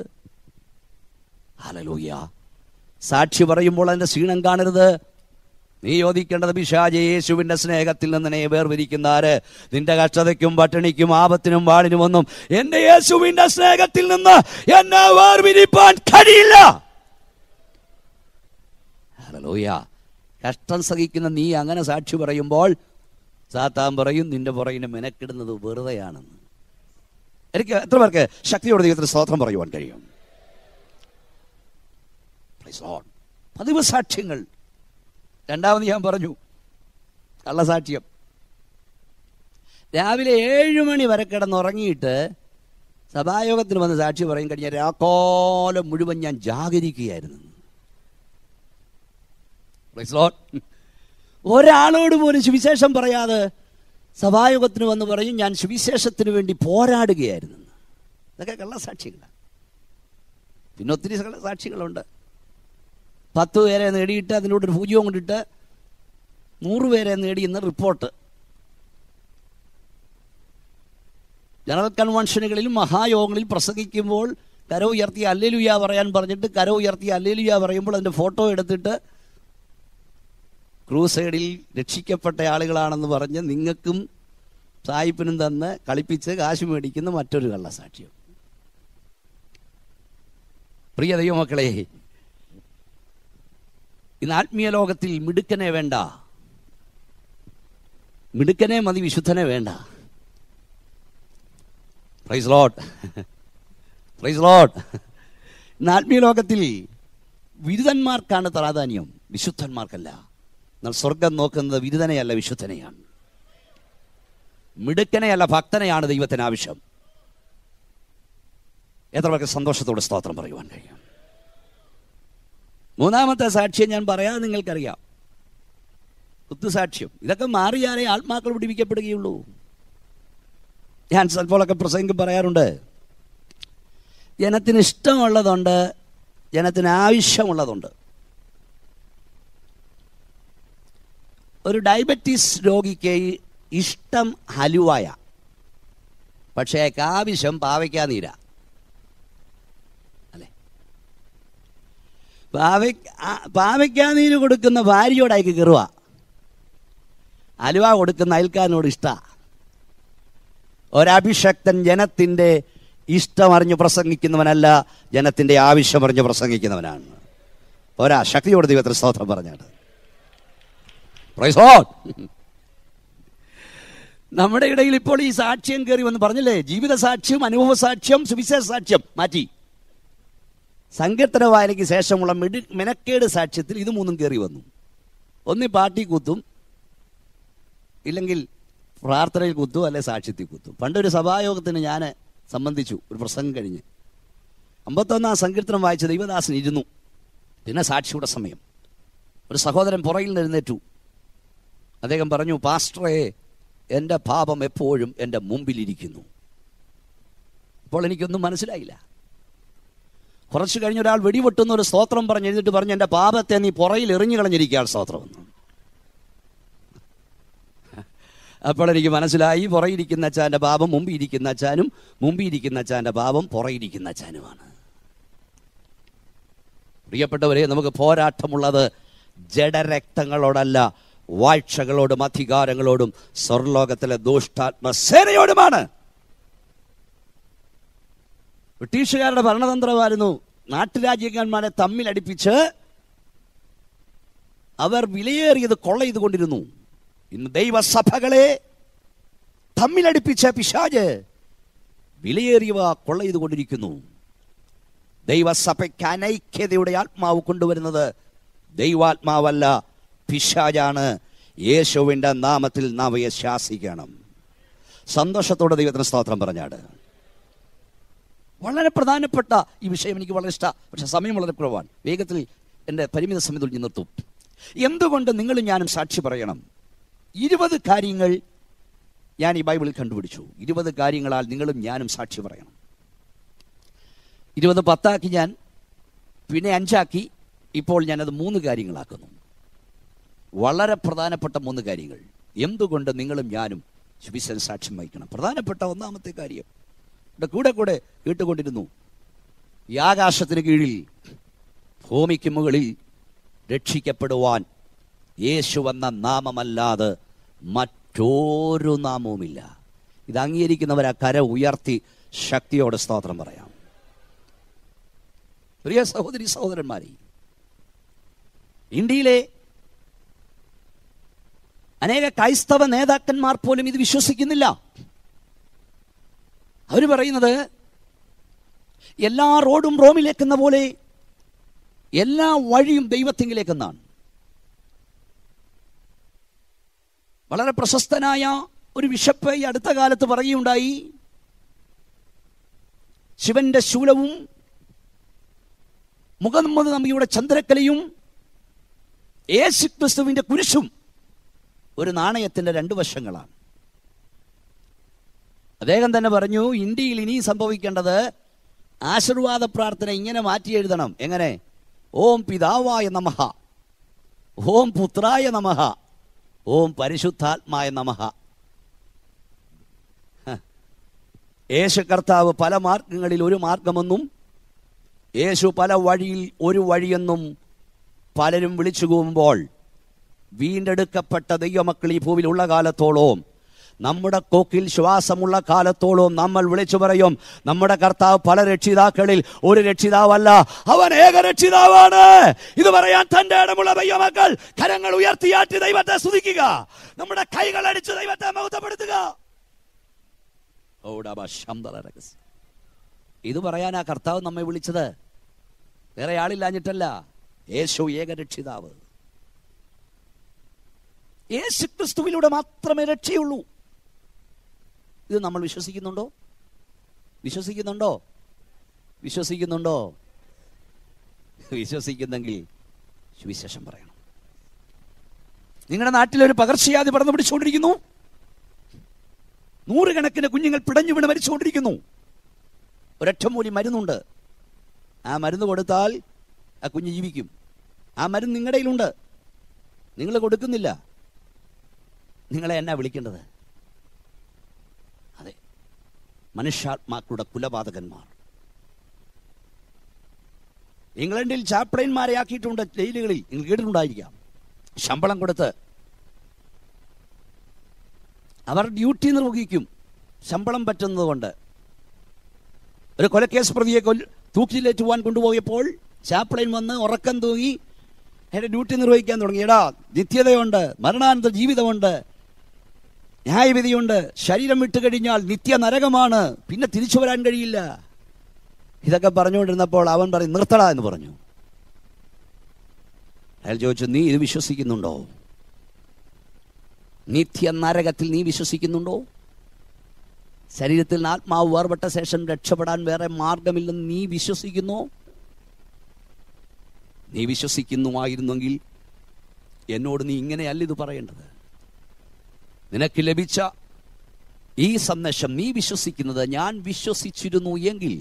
ഹലലൂയ സാക്ഷി പറയുമ്പോൾ അതിൻ്റെ ക്ഷീണം കാണരുത് നീ യോജിക്കേണ്ടത് പിശാച യേശുവിന്റെ സ്നേഹത്തിൽ നിന്ന് നീ വേർതിരിക്കുന്നാര് നിന്റെ കഷ്ടതയ്ക്കും പട്ടിണിക്കും ആപത്തിനും വാളിനും ഒന്നും എന്റെ യേശുവിന്റെ സ്നേഹത്തിൽ നിന്ന് എന്നെ വേർതിരിപ്പാൻ കഴിയില്ല ഹല്ലേലൂയ കഷ്ടം സഹിക്കുന്ന നീ അങ്ങനെ സാക്ഷി പറയുമ്പോൾ സാത്താൻ പറയും നിന്റെ പുറകിന് മെനക്കിടുന്നത് വെറുതെയാണെന്ന് എനിക്ക് എത്ര പേർക്ക് ശക്തിയോടെ ദൈവത്തിന് സ്തോത്രം പറയുവാൻ കഴിയും Praise Lord. പതിവ് സാക്ഷ്യങ്ങൾ രണ്ടാമത് ഞാൻ പറഞ്ഞു കള്ളസാക്ഷ്യം രാവിലെ ഏഴ് മണി വരെ കിടന്നുറങ്ങിയിട്ട് സഭായോഗത്തിന് വന്ന് സാക്ഷി പറയും കഴിഞ്ഞ രാക്കോലം മുഴുവൻ ഞാൻ ജാഗരിക്കുകയായിരുന്നു Praise Lord. ഒരാളോട് പോലും സുവിശേഷം പറയാതെ സഭായോഗത്തിന് വന്ന് പറയും ഞാൻ സുവിശേഷത്തിന് വേണ്ടി പോരാടുകയായിരുന്നു ഇതൊക്കെ കള്ളസാക്ഷികളാണ് പിന്നെ ഒത്തിരി സാക്ഷികളുണ്ട് പത്ത് പേരെ നേടിയിട്ട് അതിനോട് ഒരു പൂജ്യവും കൊണ്ടിട്ട് നൂറ് പേരെ നേടിയെന്ന് റിപ്പോർട്ട് ജനറൽ കൺവെൻഷനുകളിലും മഹായോഗങ്ങളിൽ പ്രസംഗിക്കുമ്പോൾ കര ഉയർത്തി അല്ലേലുയ പറയാൻ പറഞ്ഞിട്ട് കര ഉയർത്തി അല്ലേലുയ പറയുമ്പോൾ അതിൻ്റെ ഫോട്ടോ എടുത്തിട്ട് ക്രൂസൈഡിൽ രക്ഷിക്കപ്പെട്ട ആളുകളാണെന്ന് പറഞ്ഞ് നിങ്ങൾക്കും സായിപ്പിനും തന്ന് കളിപ്പിച്ച് കാശ് മേടിക്കുന്ന മറ്റൊരു കള്ളസാക്ഷ്യം പ്രിയ ദൈവമക്കളെ ഇന്ന് ആത്മീയ ലോകത്തിൽ മിടുക്കനെ വേണ്ട മിടുക്കനെ മതി വിശുദ്ധനെ വേണ്ട പ്രൈസ് ലോഡ് പ്രൈസ് ലോഡ് ഇന്ന് ആത്മീയ ലോകത്തിൽ ബിരുദന്മാർക്കാണ് പ്രാധാന്യം വിശുദ്ധന്മാർക്കല്ല എന്നാൽ സ്വർഗം നോക്കുന്നത് ബിരുദനെയല്ല വിശുദ്ധനെയാണ് മിടുക്കനെയല്ല ഭക്തനെയാണ് ദൈവത്തിന് ആവശ്യം എത്ര പേർക്ക് സന്തോഷത്തോടെ സ്തോത്രം പറയുവാൻ കഴിയും മൂന്നാമത്തെ സാക്ഷ്യം ഞാൻ പറയാതെ നിങ്ങൾക്കറിയാം കുത്തുസാക്ഷ്യം ഇതൊക്കെ മാറിയാലേ ആത്മാക്കൾ പിടിപ്പിക്കപ്പെടുകയുള്ളൂ ഞാൻ ചിലപ്പോഴൊക്കെ പ്രസംഗം പറയാറുണ്ട് ജനത്തിന് ഇഷ്ടമുള്ളതുണ്ട് ജനത്തിന് ആവശ്യമുള്ളതുണ്ട് ഒരു ഡയബറ്റീസ് രോഗിക്ക് ഇഷ്ടം ഹലുവായ പക്ഷേ അയാൾക്ക് ആവശ്യം പാവയ്ക്കാ നീര അല്ലേ പാവ പാവയ്ക്കാ നീര് കൊടുക്കുന്ന ഭാര്യയോട് അയക്ക് കയറുക ഹലുവ കൊടുക്കുന്ന അയൽക്കാരനോട് ഇഷ്ട ഒരഭിഷക്തൻ ജനത്തിൻ്റെ ഇഷ്ടമറിഞ്ഞ് പ്രസംഗിക്കുന്നവനല്ല ജനത്തിൻ്റെ ആവശ്യമറിഞ്ഞ് പ്രസംഗിക്കുന്നവനാണ് ഒരാ ശക്തിയോട് ദൈവത്തിന് സ്തോത്രം പറഞ്ഞാണ് Praise God. നമ്മുടെ ഇടയിൽ ഇപ്പോൾ ഈ സാക്ഷ്യം കയറി വന്ന് പറഞ്ഞില്ലേ ജീവിത സാക്ഷ്യം അനുഭവ സാക്ഷ്യം സുവിശേഷ സാക്ഷ്യം മാറ്റി സങ്കീർത്തന വായനയ്ക്ക് ശേഷമുള്ള മിടി മെനക്കേട് സാക്ഷ്യത്തിൽ ഇത് മൂന്നും കയറി വന്നു ഒന്ന് പാട്ടി കുത്തും ഇല്ലെങ്കിൽ പ്രാർത്ഥനയിൽ കുത്തും അല്ലെ സാക്ഷ്യത്തിൽ കുത്തും പണ്ടൊരു സഭായോഗത്തിന് ഞാൻ സംബന്ധിച്ചു ഒരു പ്രസംഗം കഴിഞ്ഞ് അമ്പത്തൊന്നാം സങ്കീർത്തനം വായിച്ച ദൈവദാസൻ ഇരുന്നു പിന്നെ സാക്ഷിയുടെ സമയം ഒരു സഹോദരൻ പുറകിൽ നിന്ന് എഴുന്നേറ്റു അദ്ദേഹം പറഞ്ഞു പാസ്റ്ററെ എൻ്റെ പാപം എപ്പോഴും എൻ്റെ മുമ്പിലിരിക്കുന്നു അപ്പോൾ എനിക്കൊന്നും മനസ്സിലായില്ല കുറച്ച് കഴിഞ്ഞ് ഒരാൾ വെടിവെട്ടുന്ന ഒരു സ്തോത്രം പറഞ്ഞ് എഴുതിട്ട് പറഞ്ഞു എൻ്റെ പാപത്തെ നീ പുറയിൽ എറിഞ്ഞു കളഞ്ഞിരിക്കുകയാണ് സ്തോത്രമെന്ന് അപ്പോൾ എനിക്ക് മനസ്സിലായി പുറയിരിക്കുന്ന അച്ചാൻ്റെ പാപം മുമ്പിരിക്കുന്ന അച്ചാനും മുമ്പിരിക്കുന്ന അച്ചാൻ്റെ പാപം പുറയിരിക്കുന്ന അച്ചാനുമാണ് പ്രിയപ്പെട്ടവരെ നമുക്ക് പോരാട്ടമുള്ളത് ജഡരക്തങ്ങളോടല്ല വാഴ്ചകളോടും അധികാരങ്ങളോടും സ്വർലോകത്തിലെ ദുഷ്ടാത്മസേനയോടുമാണ് ബ്രിട്ടീഷുകാരുടെ ഭരണതന്ത്രമായിരുന്നു നാട്ടുരാജ്യക്കാന്മാരെ തമ്മിലടിപ്പിച്ച് അവർ വിലയേറിയത് കൊള്ള ചെയ്തുകൊണ്ടിരുന്നു ഇന്ന് ദൈവസഭകളെ തമ്മിലടിപ്പിച്ച പിശാജ് വിലയേറിയവ കൊള്ള ചെയ്തുകൊണ്ടിരിക്കുന്നു ദൈവസഭയ്ക്ക് അനൈക്യതയുടെ ആത്മാവ് കൊണ്ടുവരുന്നത് ദൈവാത്മാവല്ല പിശാജാണ് യേശുവിൻ്റെ നാമത്തിൽ നാം അവയെ ശാസിക്കണം സന്തോഷത്തോടെ ദൈവത്തിന് സ്തോത്രം പറഞ്ഞാട് വളരെ പ്രധാനപ്പെട്ട ഈ വിഷയം എനിക്ക് വളരെ ഇഷ്ടമാണ് പക്ഷെ സമയം വളരെ കുറവാണ് വേഗത്തിൽ എൻ്റെ പരിമിത സമയത്തിൽ ഞാൻ നിർത്തും എന്തുകൊണ്ട് നിങ്ങളും ഞാനും സാക്ഷി പറയണം ഇരുപത് കാര്യങ്ങൾ ഞാൻ ഈ ബൈബിളിൽ കണ്ടുപിടിച്ചു ഇരുപത് കാര്യങ്ങളാൽ നിങ്ങളും ഞാനും സാക്ഷി പറയണം ഇരുപത് പത്താക്കി ഞാൻ പിന്നെ അഞ്ചാക്കി ഇപ്പോൾ ഞാനത് മൂന്ന് കാര്യങ്ങളാക്കുന്നു വളരെ പ്രധാനപ്പെട്ട മൂന്ന് കാര്യങ്ങൾ എന്തുകൊണ്ട് നിങ്ങളും ഞാനും സുവിശേഷ സാക്ഷ്യം വഹിക്കണം പ്രധാനപ്പെട്ട ഒന്നാമത്തെ കാര്യം ഇവിടെ കൂടെ കൂടെ കേട്ടുകൊണ്ടിരുന്നു ഈ ആകാശത്തിന് കീഴിൽ ഭൂമിക്ക് മുകളിൽ രക്ഷിക്കപ്പെടുവാൻ യേശു എന്ന നാമമല്ലാതെ മറ്റൊരു നാമവുമില്ല ഇത് അംഗീകരിക്കുന്നവർ ആ കര ഉയർത്തി ശക്തിയോടെ സ്തോത്രം പറയാം പ്രിയ സഹോദരി സഹോദരന്മാരെ ഇന്ത്യയിലെ അനേക ക്രൈസ്തവ നേതാക്കന്മാർ പോലും ഇത് വിശ്വസിക്കുന്നില്ല അവർ പറയുന്നത് എല്ലാ റോഡും റോമിലേക്കെന്ന പോലെ എല്ലാ വഴിയും ദൈവത്തിങ്കിലേക്കെന്നാണ് വളരെ പ്രശസ്തനായ ഒരു ബിഷപ്പ് ഈ അടുത്ത കാലത്ത് പറയുകയുണ്ടായി ശിവന്റെ ശൂലവും മുഹമ്മദ് നബിയുടെ ചന്ദ്രക്കലയും യേശു ക്രിസ്തുവിന്റെ കുരിശും ഒരു നാണയത്തിന്റെ രണ്ട് വശങ്ങളാണ് അദ്ദേഹം തന്നെ പറഞ്ഞു ഇന്ത്യയിൽ ഇനി സംഭവിക്കേണ്ടത് ആശീർവാദ പ്രാർത്ഥന ഇങ്ങനെ മാറ്റി എഴുതണം എങ്ങനെ ഓം പിതാവായ നമഹ ഓം പുത്രായ നമഹ ഓം പരിശുദ്ധാത്മായ നമഹ ഹ. യേശു കർത്താവ് പല മാർഗങ്ങളിൽ ഒരു മാർഗമെന്നും യേശു പല വഴിയിൽ ഒരു വഴിയെന്നും പലരും വിളിച്ചു പോകുമ്പോൾ വീണ്ടെടുക്കപ്പെട്ട ദൈവമക്കൾ ഈ ഭൂമിയിലുള്ള കാലത്തോളവും നമ്മുടെ കൊക്കിൽ ശ്വാസമുള്ള കാലത്തോളവും നമ്മൾ വിളിച്ചു പറയും നമ്മുടെ കർത്താവ് പല രക്ഷിതാക്കളിൽ ഒരു രക്ഷിതാവല്ല അവൻ ഏക രക്ഷിതാവാണ് ഇത് പറയാൻ തന്റെ ഇടമുള്ള ദൈവമക്കൾ കരങ്ങൾ ഉയർത്തിയാറ്റി ദൈവത്തെ സ്തുതിക്കുക നമ്മുടെ കൈകൾ അടിച്ച് ദൈവത്തെ മഹത്വപ്പെടുത്തുക ഓടാ ശബ്ദ രഹസ്യം ഇത് പറയാൻ ആ കർത്താവ് നമ്മെ വിളിച്ചത് വേറെ ആളില്ലാഞ്ഞിട്ടല്ല യേശു ഏകരക്ഷിതാവ് യേശു ക്രിസ്തുവിലൂടെ മാത്രമേ രക്ഷയുള്ളൂ ഇത് നമ്മൾ വിശ്വസിക്കുന്നുണ്ടോ വിശ്വസിക്കുന്നുണ്ടോ വിശ്വസിക്കുന്നുണ്ടോ വിശ്വസിക്കുന്നെങ്കിൽ സുവിശേഷം പറയണം നിങ്ങളുടെ നാട്ടിലൊരു പകർച്ചവ്യാധി പടർന്നു പിടിച്ചുകൊണ്ടിരിക്കുന്നു നൂറുകണക്കിന് കുഞ്ഞുങ്ങൾ പിടഞ്ഞു വീണ് മരിച്ചുകൊണ്ടിരിക്കുന്നു ഒരൊറ്റമൂലി മരുന്നുണ്ട് ആ മരുന്ന് കൊടുത്താൽ ആ കുഞ്ഞ് ജീവിക്കും ആ മരുന്ന് നിങ്ങളുടെ കയ്യിലുണ്ട് നിങ്ങൾ കൊടുക്കുന്നില്ല നിങ്ങളെ എന്നാ വിളിക്കേണ്ടത് അതെ മനുഷ്യാത്മാക്കളുടെ കുലപാതകന്മാർ ഇംഗ്ലണ്ടിൽ ചാപ്ലൈൻമാരെ ആക്കിയിട്ടുണ്ട് ജയിലുകളിൽ നിങ്ങൾ കേട്ടിട്ടുണ്ടായിരിക്കാം ശമ്പളം കൊടുത്ത് അവർ ഡ്യൂട്ടി നിർവഹിക്കും ശമ്പളം പറ്റുന്നത് കൊണ്ട് ഒരു കൊലക്കേസ് പ്രതിയെ കൊല്ല തൂക്കിലേറ്റുവാൻ കൊണ്ടുപോയപ്പോൾ ചാപ്ലൈൻ വന്ന് ഉറക്കം തൂങ്ങി അയാളുടെ ഡ്യൂട്ടി നിർവഹിക്കാൻ തുടങ്ങി എടാ നിത്യതയുണ്ട് മരണാനന്തര ജീവിതമുണ്ട് ന്യായവിധിയുണ്ട് ശരീരം വിട്ടു കഴിഞ്ഞാൽ നിത്യ നരകമാണ് പിന്നെ തിരിച്ചു വരാൻ കഴിയില്ല ഇതൊക്കെ പറഞ്ഞുകൊണ്ടിരുന്നപ്പോൾ അവൻ പറയും നിർത്തട എന്ന് പറഞ്ഞു അയാൾ ചോദിച്ചു നീ ഇത് വിശ്വസിക്കുന്നുണ്ടോ നിത്യ നരകത്തിൽ നീ വിശ്വസിക്കുന്നുണ്ടോ ശരീരത്തിൽ നിന്ന് ആത്മാവ് വേർപെട്ട ശേഷം രക്ഷപ്പെടാൻ വേറെ മാർഗമില്ലെന്ന് നീ വിശ്വസിക്കുന്നോ നീ വിശ്വസിക്കുന്നുമായിരുന്നെങ്കിൽ എന്നോട് നീ ഇങ്ങനെയല്ല ഇത് പറയേണ്ടത് നിനക്ക് ലഭിച്ച ഈ സന്ദേശം നീ വിശ്വസിക്കുന്നത് ഞാൻ വിശ്വസിച്ചിരുന്നു എങ്കിൽ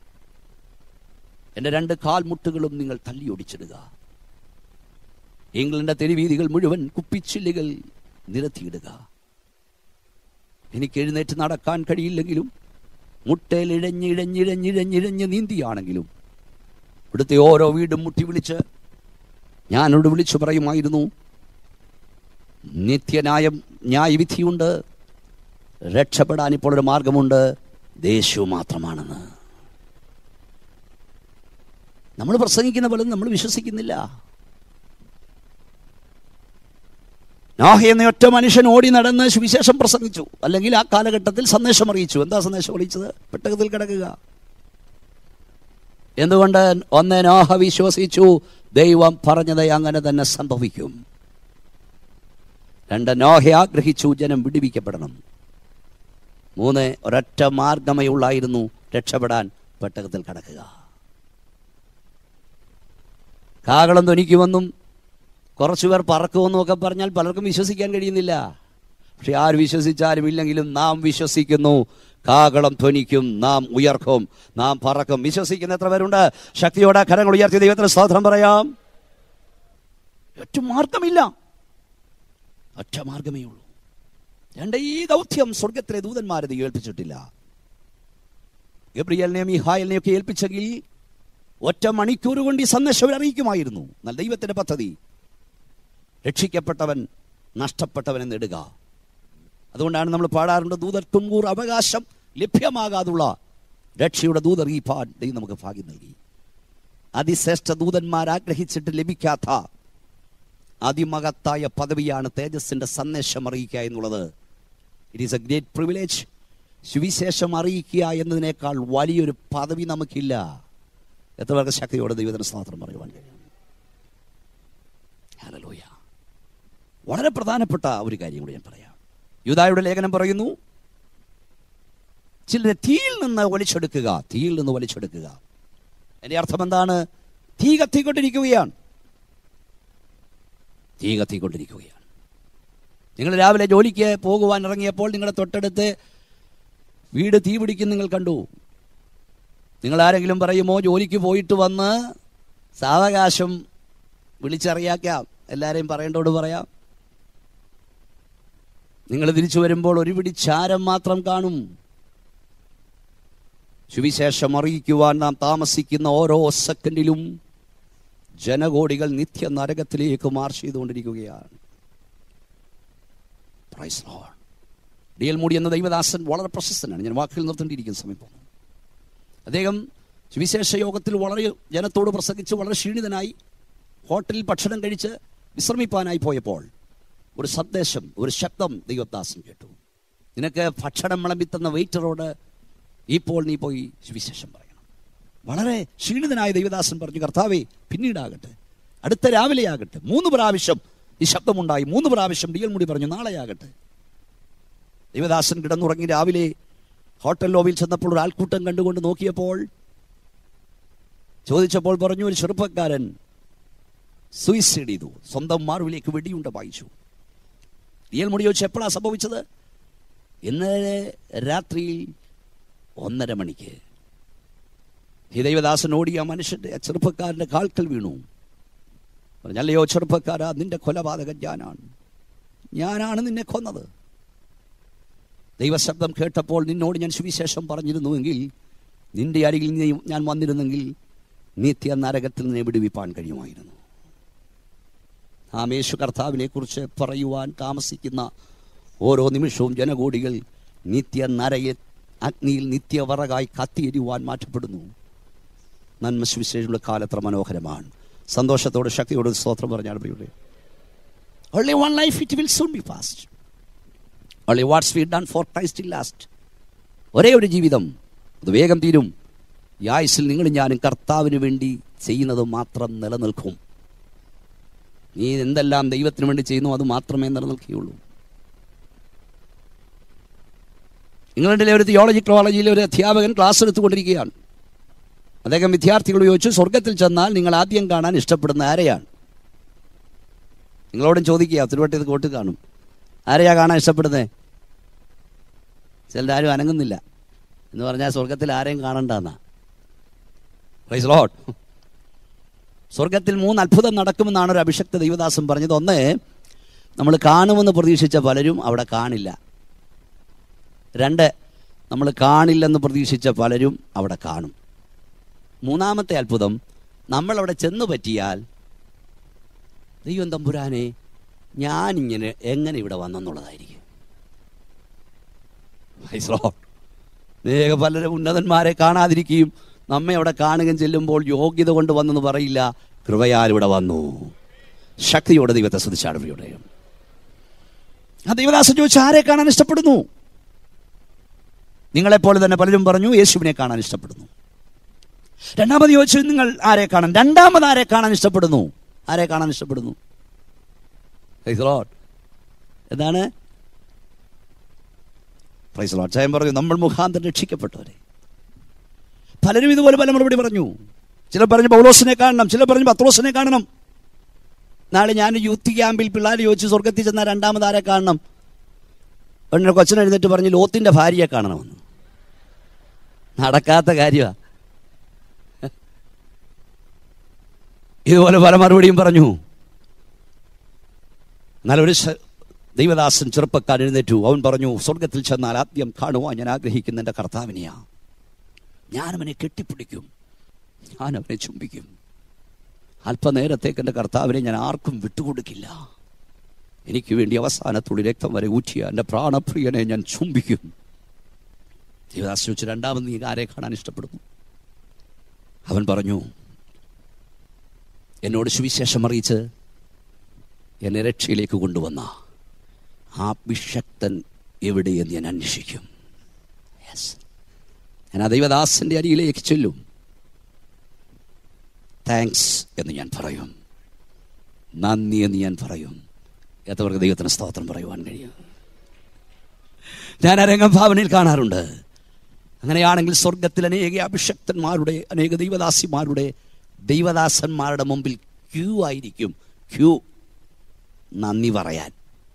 എൻ്റെ രണ്ട് കാൽമുട്ടുകളും നിങ്ങൾ തല്ലിയൊടിച്ചിടുക ഇംഗ്ലണ്ടിന്റെ തെരുവീതികൾ മുഴുവൻ കുപ്പിച്ചില്ലുകൾ നിരത്തിയിടുക എനിക്ക് എഴുന്നേറ്റ് നടക്കാൻ കഴിയില്ലെങ്കിലും മുട്ടയിൽ ഇഴഞ്ഞിഴഞ്ഞിഴഞ്ഞിഴഞ്ഞിഴഞ്ഞ് നീന്തിയാണെങ്കിലും ഇവിടുത്തെ ഓരോ വീടും മുട്ടി വിളിച്ച് ഞാനോട് വിളിച്ചു പറയുമായിരുന്നു നിത്യന്യായം ന്യായവിധിയുണ്ട് രക്ഷപ്പെടാൻ ഇപ്പോൾ ഒരു മാർഗമുണ്ട് ദേശു മാത്രമാണെന്ന് നമ്മൾ പ്രസംഗിക്കുന്ന പോലെ നമ്മൾ വിശ്വസിക്കുന്നില്ല നോഹ എന്ന ഒറ്റ മനുഷ്യൻ ഓടി നടന്ന് സുവിശേഷം പ്രസംഗിച്ചു അല്ലെങ്കിൽ ആ കാലഘട്ടത്തിൽ സന്ദേശം അറിയിച്ചു എന്താ സന്ദേശം അറിയിച്ചത് പെട്ടകത്തിൽ കിടക്കുക എന്തുകൊണ്ട് ഒന്ന് നോഹ വിശ്വസിച്ചു ദൈവം പറഞ്ഞത് അങ്ങനെ തന്നെ സംഭവിക്കും രണ്ട് നോഹ ആഗ്രഹിച്ചു ജനം വിടുവിക്കപ്പെടണം മൂന്ന് ഒരൊറ്റ മാർഗമേ ഉള്ളായിരുന്നു രക്ഷപ്പെടാൻ പെട്ടകത്തിൽ കിടക്കുക കാകളം ധ്വനിക്കുമെന്നും കുറച്ചുപേർ പറക്കുമെന്നും ഒക്കെ പറഞ്ഞാൽ പലർക്കും വിശ്വസിക്കാൻ കഴിയുന്നില്ല പക്ഷെ ആര് വിശ്വസിച്ചാലും ഇല്ലെങ്കിലും നാം വിശ്വസിക്കുന്നു കാകളം ധ്വനിക്കും നാം ഉയർക്കും നാം പറക്കും വിശ്വസിക്കുന്ന എത്ര പേരുണ്ട് ശക്തിയോടെ കരങ്ങൾ ഉയർത്തി ദൈവത്തിന് സ്തോത്രം പറയാം ഒറ്റ മാർഗമില്ല ഒറ്റ മാർഗമേ ഉള്ളൂ രണ്ട് ഈ ദൗത്യം സ്വർഗത്തിലെ ദൂതന്മാരെ ദൈവം ഏൽപ്പിച്ചിട്ടില്ല ഗബ്രിയലിനെയും മിഹായലിനെയും ഒക്കെ ഏൽപ്പിച്ചെങ്കിൽ ഒറ്റ മണിക്കൂർ കൊണ്ട് ഈ സന്ദേശം അവർ അറിയിക്കുമായിരുന്നു എന്നാൽ ദൈവത്തിന്റെ പദ്ധതി രക്ഷിക്കപ്പെട്ടവൻ നഷ്ടപ്പെട്ടവനെ നേടുക അതുകൊണ്ടാണ് നമ്മൾ പാടാറുണ്ട് ദൂതർക്കുംകൂർ അവകാശം ലഭ്യമാകാതുള്ള രക്ഷയുടെ ദൂതറിയിപ്പാൻ ദൈവം നമുക്ക് ഭാഗ്യം നൽകി അതിശ്രേഷ്ഠ ദൂതന്മാർ ആഗ്രഹിച്ചിട്ട് ലഭിക്കാത്ത അതിമഹത്തായ പദവിയാണ് തേജസ്സിന്റെ സന്ദേശം അറിയിക്കുക എന്നുള്ളത് it is a great privilege സുവിശേഷം അറിയിക്കുക എന്നതിനേക്കാൾ വലിയൊരു പദവി നമുക്കില്ല എത്ര പേർക്ക് ശക്തിയോടെ ദൈവത്തിന് സ്വാതന്ത്ര്യം പറയുവാൻ കഴിയും ഹല്ലേലൂയ വളരെ പ്രധാനപ്പെട്ട ഒരു കാര്യം കൂടി ഞാൻ പറയാം യൂതായുടെ ലേഖനം പറയുന്നു ചിലരെ തീയിൽ നിന്ന് വലിച്ചെടുക്കുക തീയിൽ നിന്ന് വലിച്ചെടുക്കുക എന്റെ അർത്ഥം എന്താണ് തീ കത്തിക്കൊണ്ടിരിക്കുകയാണ് തീ കത്തിക്കൊണ്ടിരിക്കുകയാണ് നിങ്ങൾ രാവിലെ ജോലിക്ക് പോകുവാൻ ഇറങ്ങിയപ്പോൾ നിങ്ങളുടെ തൊട്ടടുത്ത് വീട് തീ പിടിക്കും നിങ്ങൾ കണ്ടു നിങ്ങൾ ആരെങ്കിലും പറയുമോ ജോലിക്ക് പോയിട്ട് വന്ന് സാവകാശം വിളിച്ചറിയാക്കാം എല്ലാവരെയും പറയേണ്ടോട് പറയാം നിങ്ങൾ തിരിച്ചു വരുമ്പോൾ ഒരു പിടി ചാരം മാത്രം കാണും സുവിശേഷം അറിയിക്കുവാൻ നാം താമസിക്കുന്ന ഓരോ സെക്കൻഡിലും ജനകോടികൾ നിത്യ നരകത്തിലേക്ക് മാർച്ച് ചെയ്തുകൊണ്ടിരിക്കുകയാണ് Praise the Lord. D L Moody എന്ന ദൈവദാസൻ വളരെ പ്രശസ്തനാണ് ഞാൻ വാക്കുകൾ നിർത്തേണ്ടിയിരിക്കുന്ന സമയം പോകുന്നു അദ്ദേഹം സുവിശേഷ യോഗത്തിൽ വളരെ ജനത്തോട് പ്രസംഗിച്ച് വളരെ ക്ഷീണിതനായി ഹോട്ടലിൽ ഭക്ഷണം കഴിച്ച് വിശ്രമിപ്പാനായി പോയപ്പോൾ ഒരു സന്ദേശം ഒരു ശബ്ദം ദൈവദാസൻ കേട്ടു നിനക്ക് ഭക്ഷണം വിളമ്പിത്തന്ന വെയിറ്ററോട് ഇപ്പോൾ നീ പോയി സുവിശേഷം പറയണം വളരെ ക്ഷീണിതനായ ദൈവദാസൻ പറഞ്ഞു കർത്താവേ പിന്നീടാകട്ടെ അടുത്ത രാവിലെ ആകട്ടെ മൂന്ന് പ്രാവശ്യം ഈ ശബ്ദമുണ്ടായി മൂന്ന് പ്രാവശ്യം ഡി എൽ മുടി പറഞ്ഞു നാളെയാകട്ടെ ദൈവദാസൻ കിടന്നുറങ്ങി രാവിലെ ഹോട്ടൽ ലോബിയിൽ ചെന്നപ്പോൾ ഒരു ആൾക്കൂട്ടം കണ്ടുകൊണ്ട് നോക്കിയപ്പോൾ ചോദിച്ചപ്പോൾ പറഞ്ഞു ഒരു ചെറുപ്പക്കാരൻ സൂയിസൈഡ് ചെയ്തു സ്വന്തം മാർവിലേക്ക് വെടിയുണ്ട വായിച്ചു റിയൽ മുടി ചോദിച്ചു എപ്പോഴാണ് സംഭവിച്ചത് ഇന്നലെ രാത്രിയിൽ ഒന്നര മണിക്ക് ഈ ദൈവദാസൻ ഓടി ആ മനുഷ്യന്റെ ആ ചെറുപ്പക്കാരന്റെ കാൽക്കൽ വീണു പറഞ്ഞല്ലയോ ചെറുപ്പക്കാരാ നിന്റെ കൊലപാതകൻ ഞാനാണ് ഞാനാണ് നിന്നെ കൊന്നത് ദൈവശബ്ദം കേട്ടപ്പോൾ നിന്നോട് ഞാൻ സുവിശേഷം പറഞ്ഞിരുന്നുവെങ്കിൽ നിന്റെ അരികിൽ നീ ഞാൻ വന്നിരുന്നെങ്കിൽ നിത്യ നരകത്തിൽ നിന്നെ വിടുവിപ്പാൻ കഴിയുമായിരുന്നു നാം യേശു കർത്താവിനെ കുറിച്ച് പറയുവാൻ താമസിക്കുന്ന ഓരോ നിമിഷവും ജനകോടികൾ നിത്യ നരയെ അഗ്നിയിൽ നിത്യവറകായി കത്തിയെരിയുവാൻ മാറ്റപ്പെടുന്നു നന്മ സുവിശേഷമുള്ള കാലത്ര മനോഹരമാണ് സന്തോഷത്തോടെ ശക്തിയോട് സ്തോത്രം പറഞ്ഞാണ് പ്രിയുടെ Only one life it will soon be past. Only what's we done for Christ will last. ഒരേ ഒരു ജീവിതം അത് വേഗം തീരും ഈ ആയുസിൽ നിങ്ങൾ ഞാനും കർത്താവിന് വേണ്ടി ചെയ്യുന്നത് മാത്രം നിലനിൽക്കും നീ എന്തെല്ലാം ദൈവത്തിന് വേണ്ടി ചെയ്യുന്നു അത് മാത്രമേ നിലനിൽക്കുകയുള്ളൂ ഇംഗ്ലണ്ടിലെ ഒരു തിയോളജി കോളേജിലെ ഒരു അധ്യാപകൻ ക്ലാസ് എടുത്തുകൊണ്ടിരിക്കുകയാണ് അദ്ദേഹം വിദ്യാർത്ഥികൾ ചോദിച്ചു സ്വർഗത്തിൽ ചെന്നാൽ നിങ്ങൾ ആദ്യം കാണാൻ ഇഷ്ടപ്പെടുന്ന ആരെയാണ് നിങ്ങളോടും ചോദിക്കുക തിരുവട്ടത്ത് കോട്ട് കാണും ആരെയാ കാണാൻ ഇഷ്ടപ്പെടുന്നത് ചിലരാരും അനങ്ങുന്നില്ല എന്ന് പറഞ്ഞാൽ സ്വർഗത്തിൽ ആരെയും കാണണ്ടെന്നാ പ്രൈസ് ലോഡ് സ്വർഗത്തിൽ മൂന്ന് അത്ഭുതം നടക്കുമെന്നാണ് ഒരു അഭിഷക്ത ദൈവദാസൻ പറഞ്ഞത് ഒന്ന് നമ്മൾ കാണുമെന്ന് പ്രതീക്ഷിച്ച പലരും അവിടെ കാണില്ല രണ്ട് നമ്മൾ കാണില്ലെന്ന് പ്രതീക്ഷിച്ച പലരും അവിടെ കാണും മൂന്നാമത്തെ അത്ഭുതം നമ്മൾ അവിടെ ചെന്ന് പറ്റിയാൽ ദൈവം തമ്പുരാനെ ഞാനിങ്ങനെ എങ്ങനെ ഇവിടെ വന്നെന്നുള്ളതായിരിക്കും Praise Lord. അനേക പലരും ഉന്നതന്മാരെ കാണാതിരിക്കുകയും നമ്മെ അവിടെ കാണുകയും ചെല്ലുമ്പോൾ യോഗ്യത കൊണ്ട് വന്നെന്ന് പറയില്ല കൃപയാൽ ഇവിടെ വന്നു ശക്തിയോടെ ദൈവത്തെ ശ്രദ്ധിച്ചാണ് ഇവിടെ ആ ദൈവദാസൻ ചോദിച്ചു ആരെ കാണാൻ ഇഷ്ടപ്പെടുന്നു നിങ്ങളെപ്പോലെ തന്നെ പലരും പറഞ്ഞു യേശുവിനെ കാണാൻ ഇഷ്ടപ്പെടുന്നു രണ്ടാമത് ചോദിച്ചു നിങ്ങൾ ആരെ കാണാൻ രണ്ടാമത് ആരെ കാണാൻ ഇഷ്ടപ്പെടുന്നു ആരെ കാണാൻ ഇഷ്ടപ്പെടുന്നു Praise the Lord. എന്താണ് പ്രൈസ് ലോഡ് ചായം പറഞ്ഞു നമ്മൾ മുഖാന്തരം രക്ഷിക്കപ്പെട്ടവരെ പലരും ഇതുപോലെ പല മറുപടി പറഞ്ഞു ചിലർ പറഞ്ഞു പൗലോസിനെ കാണണം ചിലർ പറഞ്ഞു പത്രോസിനെ കാണണം നാളെ ഞാൻ യൂത്ത് ക്യാമ്പിൽ പിള്ളേർ ചോദിച്ചു സ്വർഗത്തിൽ ചെന്നാൽ രണ്ടാമത് ആരെ കാണണം ഉടനെ കൊച്ചൻ എഴുന്നേറ്റ് പറഞ്ഞു ലോത്തിന്റെ ഭാര്യയെ കാണണമെന്ന് നടക്കാത്ത കാര്യമാണ് ഇതുപോലെ പല മറുപടിയും പറഞ്ഞു എന്നാൽ ഒരു ശ- ദൈവദാസൻ ചെറുപ്പക്കാരൻ എഴുന്നേറ്റു അവൻ പറഞ്ഞു സ്വർഗത്തിൽ ചെന്നാൽ ആദ്യം കാണുവാൻ ഞാൻ ആഗ്രഹിക്കുന്ന എൻ്റെ കർത്താവിനെയാ ഞാനവനെ കെട്ടിപ്പിടിക്കും ഞാൻ അവനെ ചുംബിക്കും അല്പനേരത്തേക്ക് എൻ്റെ കർത്താവിനെ ഞാൻ ആർക്കും വിട്ടുകൊടുക്കില്ല എനിക്ക് വേണ്ടി അവസാനത്തുള്ളി രക്തം വരെ ഊറ്റിയ എൻ്റെ പ്രാണപ്രിയനെ ഞാൻ ചുംബിക്കും ദേവദാസ് ചോദിച്ചു രണ്ടാമത് നീ ആരെ കാണാൻ ഇഷ്ടപ്പെടുന്നു അവൻ പറഞ്ഞു എന്നോട് സുവിശേഷം അറിയിച്ച് എന്നെ രക്ഷയിലേക്ക് കൊണ്ടുവന്ന ആ വിഷക്തൻ എവിടെയെന്ന് ഞാൻ അന്വേഷിക്കും യെസ് ഞാൻ ആ ദൈവദാസന്റെ അരിയിലേക്ക് ചെല്ലും താങ്ക്സ് എന്ന് ഞാൻ പറയും നന്ദി എന്ന് ഞാൻ പറയും എത്രവർക്ക് ദൈവത്തിന് സ്തോത്രം പറയുവാൻ കഴിയും ഞാൻ അരംഗം ഭാവനയിൽ കാണാറുണ്ട് അങ്ങനെയാണെങ്കിൽ സ്വർഗത്തിൽ അനേക അഭിഷക്തന്മാരുടെ അനേക ദൈവദാസിമാരുടെ ദൈവദാസന്മാരുടെ മുമ്പിൽ ക്യൂ ആയിരിക്കും ക്യൂ നന്ദി പറയാൻ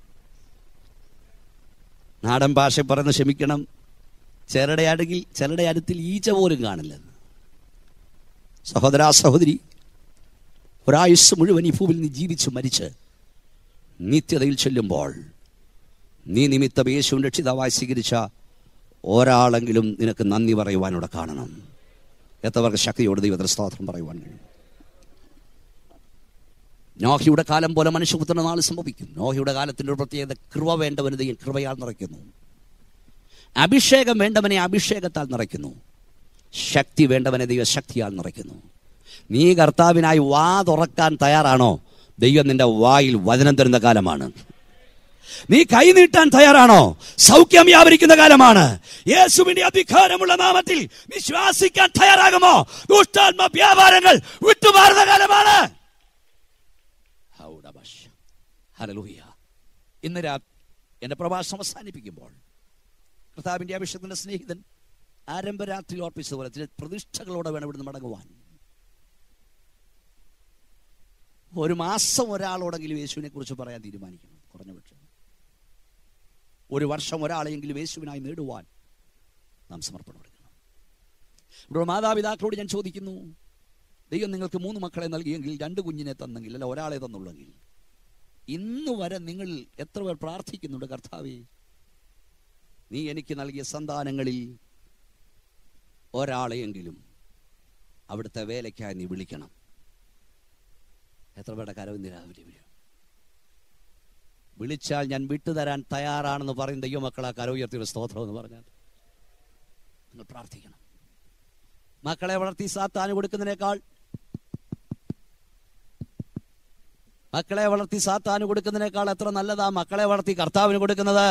നാടൻ ഭാഷ പറയുന്ന ക്ഷമിക്കണം ചിലരുടെ അടുകിൽ ചിലരുടെ അടുത്തിൽ ഈച്ച പോലും കാണില്ലെന്ന് സഹോദരാ സഹോദരി ഒരായുസ് മുഴുവൻ ഈ ഭൂവിൽ നീ ജീവിച്ച് മരിച്ച് നിത്യതയിൽ ചെല്ലുമ്പോൾ നീ നിമിത്തം യേശുവിൻ രക്ഷിതാവായി സ്വീകരിച്ച ഒരാളെങ്കിലും നിനക്ക് നന്ദി പറയുവാനൂടെ കാണണം എത്രവർക്ക് ശക്തിയോട് ദൈവത്തിന് സ്തോത്രം പറയുവാൻ കഴിയും നോഹിയുടെ കാലം പോലെ മനുഷ്യപുത്രന്റെ നാൾ സംഭവിക്കും നോഹിയുടെ കാലത്തിൻ്റെ ഒരു പ്രത്യേകത കൃപ വേണ്ടവന് ദൈവം കൃപയാൽ നിറയ്ക്കുന്നു അഭിഷേകം വേണ്ടവനെ അഭിഷേകത്താൽ നിറയ്ക്കുന്നു ശക്തി വേണ്ടവനെ ദൈവ ശക്തിയാൽ നിറയ്ക്കുന്നു നീ കർത്താവിനായി വാ തുറക്കാൻ തയ്യാറാണോ ദൈവം നിന്റെ വായിൽ വചനം തരുന്ന കാലമാണ് നീ കൈ നീട്ടാൻ തയ്യാറാണോ സൗഖ്യം വ്യാപരിക്കുന്ന കാലമാണ് യേശുവിന്റെ അധികാരമുള്ള നാമത്തിൽ വിശ്വാസിക്കാൻ തയ്യാറാകുമോ ദുഷ്ടാത്മ വ്യാപാരങ്ങൾ വിട്ടുമാറുന്ന കാലമാണ് ഹല്ലേലൂയ. ഇന്ന് രാ എൻ്റെ പ്രഭാഷണം അവസാനിപ്പിക്കുമ്പോൾ കർത്താവിന്റെ അഭിഷേകത്തിന്റെ സ്നേഹിതൻ ആരംഭരാത്രിയിൽ ഓർപ്പിച്ചതുപോലെ ചില പ്രതിഷ്ഠകളോടെ വേണം ഇവിടുന്ന് മടങ്ങുവാൻ ഒരു മാസം ഒരാളോടെങ്കിലും യേശുവിനെ കുറിച്ച് പറയാൻ തീരുമാനിക്കണം കുറഞ്ഞ പക്ഷം ഒരു വർഷം ഒരാളെയെങ്കിലും യേശുവിനായി നേടുവാൻ നാം സമർപ്പണം എടുക്കണം ഇവിടെ മാതാപിതാക്കളോട് ഞാൻ ചോദിക്കുന്നു ദൈവം നിങ്ങൾക്ക് മൂന്ന് മക്കളെ നൽകിയെങ്കിൽ രണ്ട് കുഞ്ഞിനെ തന്നെങ്കിൽ അല്ല ഒരാളെ തന്നുള്ളെങ്കിൽ ഇന്ന് വരെ നിങ്ങൾ എത്ര പേർ പ്രാർത്ഥിക്കുന്നുണ്ട് കർത്താവേ നീ എനിക്ക് നൽകിയ സന്താനങ്ങളിൽ ഒരാളെയെങ്കിലും അവിടുത്തെ വേലയ്ക്കായി നീ വിളിക്കണം എത്ര പേരുടെ കരവും രാവിലെ വരും വിളിച്ചാൽ ഞാൻ വിട്ടുതരാൻ തയ്യാറാണെന്ന് പറയും ദൈവമക്കളെ കര ഉയർത്തിയുടെ സ്തോത്രം എന്ന് പറഞ്ഞാൽ നിങ്ങൾ പ്രാർത്ഥിക്കണം മക്കളെ വളർത്തി സാത്താന് കൊടുക്കുന്നതിനേക്കാൾ മക്കളെ വളർത്തി സാത്താന് കൊടുക്കുന്നതിനേക്കാൾ എത്ര നല്ലതാ മക്കളെ വളർത്തി കർത്താവിന് കൊടുക്കുന്നത്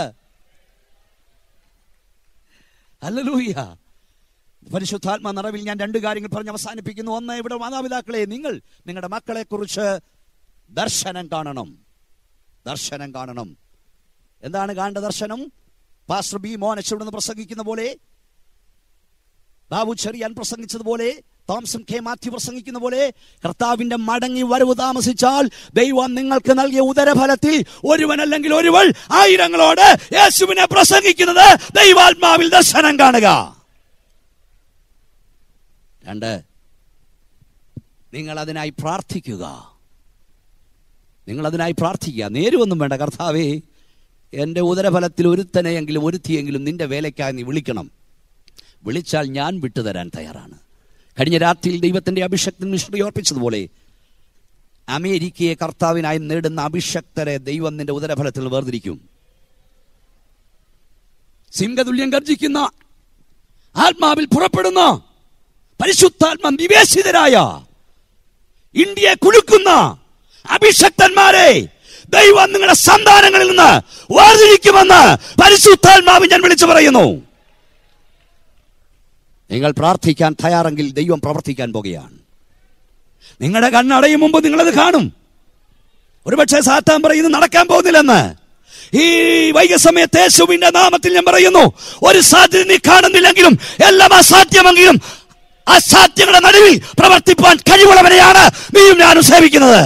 അല്ലലൂയ്യ പരിശുദ്ധാത്മ നിറവിൽ ഞാൻ രണ്ട് കാര്യങ്ങൾ പറഞ്ഞ് അവസാനിപ്പിക്കുന്നു ഒന്ന് ഇവിടെ മാതാപിതാക്കളെ നിങ്ങൾ നിങ്ങളുടെ മക്കളെ കുറിച്ച് ദർശനം കാണണം ദർശനം കാണണം എന്താണ് കാണേണ്ട ദർശനം പാസ്റ്റർ ബി മോൻ അച്ഛൻ പ്രസംഗിക്കുന്ന പോലെ ബാബു ചെറിയാൻ പ്രസംഗിച്ചതുപോലെ തോംസൺ കെ മാത്യു പ്രസംഗിക്കുന്ന പോലെ കർത്താവിന്റെ മടങ്ങി വരവ് താമസിച്ചാൽ ദൈവം നിങ്ങൾക്ക് നൽകിയ ഉദരഫലത്തിൽ ഒരുവനല്ലെങ്കിൽ ഒരുവൾ ആയിരങ്ങളോട് യേശുവിനെ പ്രസംഗിക്കുന്നത് ദൈവാത്മാവിൽ ദർശനം കാണുക രണ്ട് നിങ്ങൾ അതിനായി പ്രാർത്ഥിക്കുക നിങ്ങൾ അതിനായി പ്രാർത്ഥിക്കുക നേരുവൊന്നും വേണ്ട കർത്താവേ എൻ്റെ ഉദരഫലത്തിൽ ഒരുത്തനെയെങ്കിലും ഒരുത്തിയെങ്കിലും നിന്റെ വേലയ്ക്കായി നീ വിളിക്കണം വിളിച്ചാൽ ഞാൻ വിട്ടുതരാൻ തയ്യാറാണ് കഴിഞ്ഞ രാത്രിയിൽ ദൈവത്തിന്റെ അഭിഷക്തൻ മിശ്രി ഓർപ്പിച്ചതുപോലെ അമേരിക്കയെ കർത്താവിനായി നേടുന്ന അഭിഷക്തരെ ദൈവം നിന്റെ ഉദരഫലത്തിൽ വേർതിരിക്കും സിംഹതുല്യം ഗർജിക്കുന്ന ആത്മാവിൽ പുറപ്പെടുന്ന പരിശുദ്ധാത്മ നിവേശിതരായ ഇന്ത്യയെ കുലുക്കുന്ന അഭിഷക്തന്മാരെ ദൈവം നിങ്ങളുടെ സന്താനങ്ങളിൽ നിന്ന് വേർതിരിക്കുമെന്ന് പരിശുദ്ധാത്മാവ് ഞാൻ വിളിച്ചു പറയുന്നു നിങ്ങൾ പ്രാർത്ഥിക്കാൻ തയ്യാറെങ്കിൽ ദൈവം പ്രവർത്തിക്കാൻ പോകുകയാണ് നിങ്ങളുടെ കണ്ണടയും മുമ്പ് നിങ്ങളത് കാണും ഒരുപക്ഷെ സാത്താൻ പറയുന്നത് നടക്കാൻ പോകുന്നില്ലെന്ന് ഈ വൈകസമയത്ത് യേശുവിന്റെ നാമത്തിൽ ഞാൻ പറയുന്നു ഒരു സാധ്യത നീ കാണുന്നില്ലെങ്കിലും എല്ലാം അസാധ്യമെങ്കിലും അസാധ്യങ്ങളുടെ നടുവിൽ പ്രവർത്തിപ്പാൻ കഴിവുള്ളവരെയാണ് നീയും ഞാനും സേവിക്കുന്നത്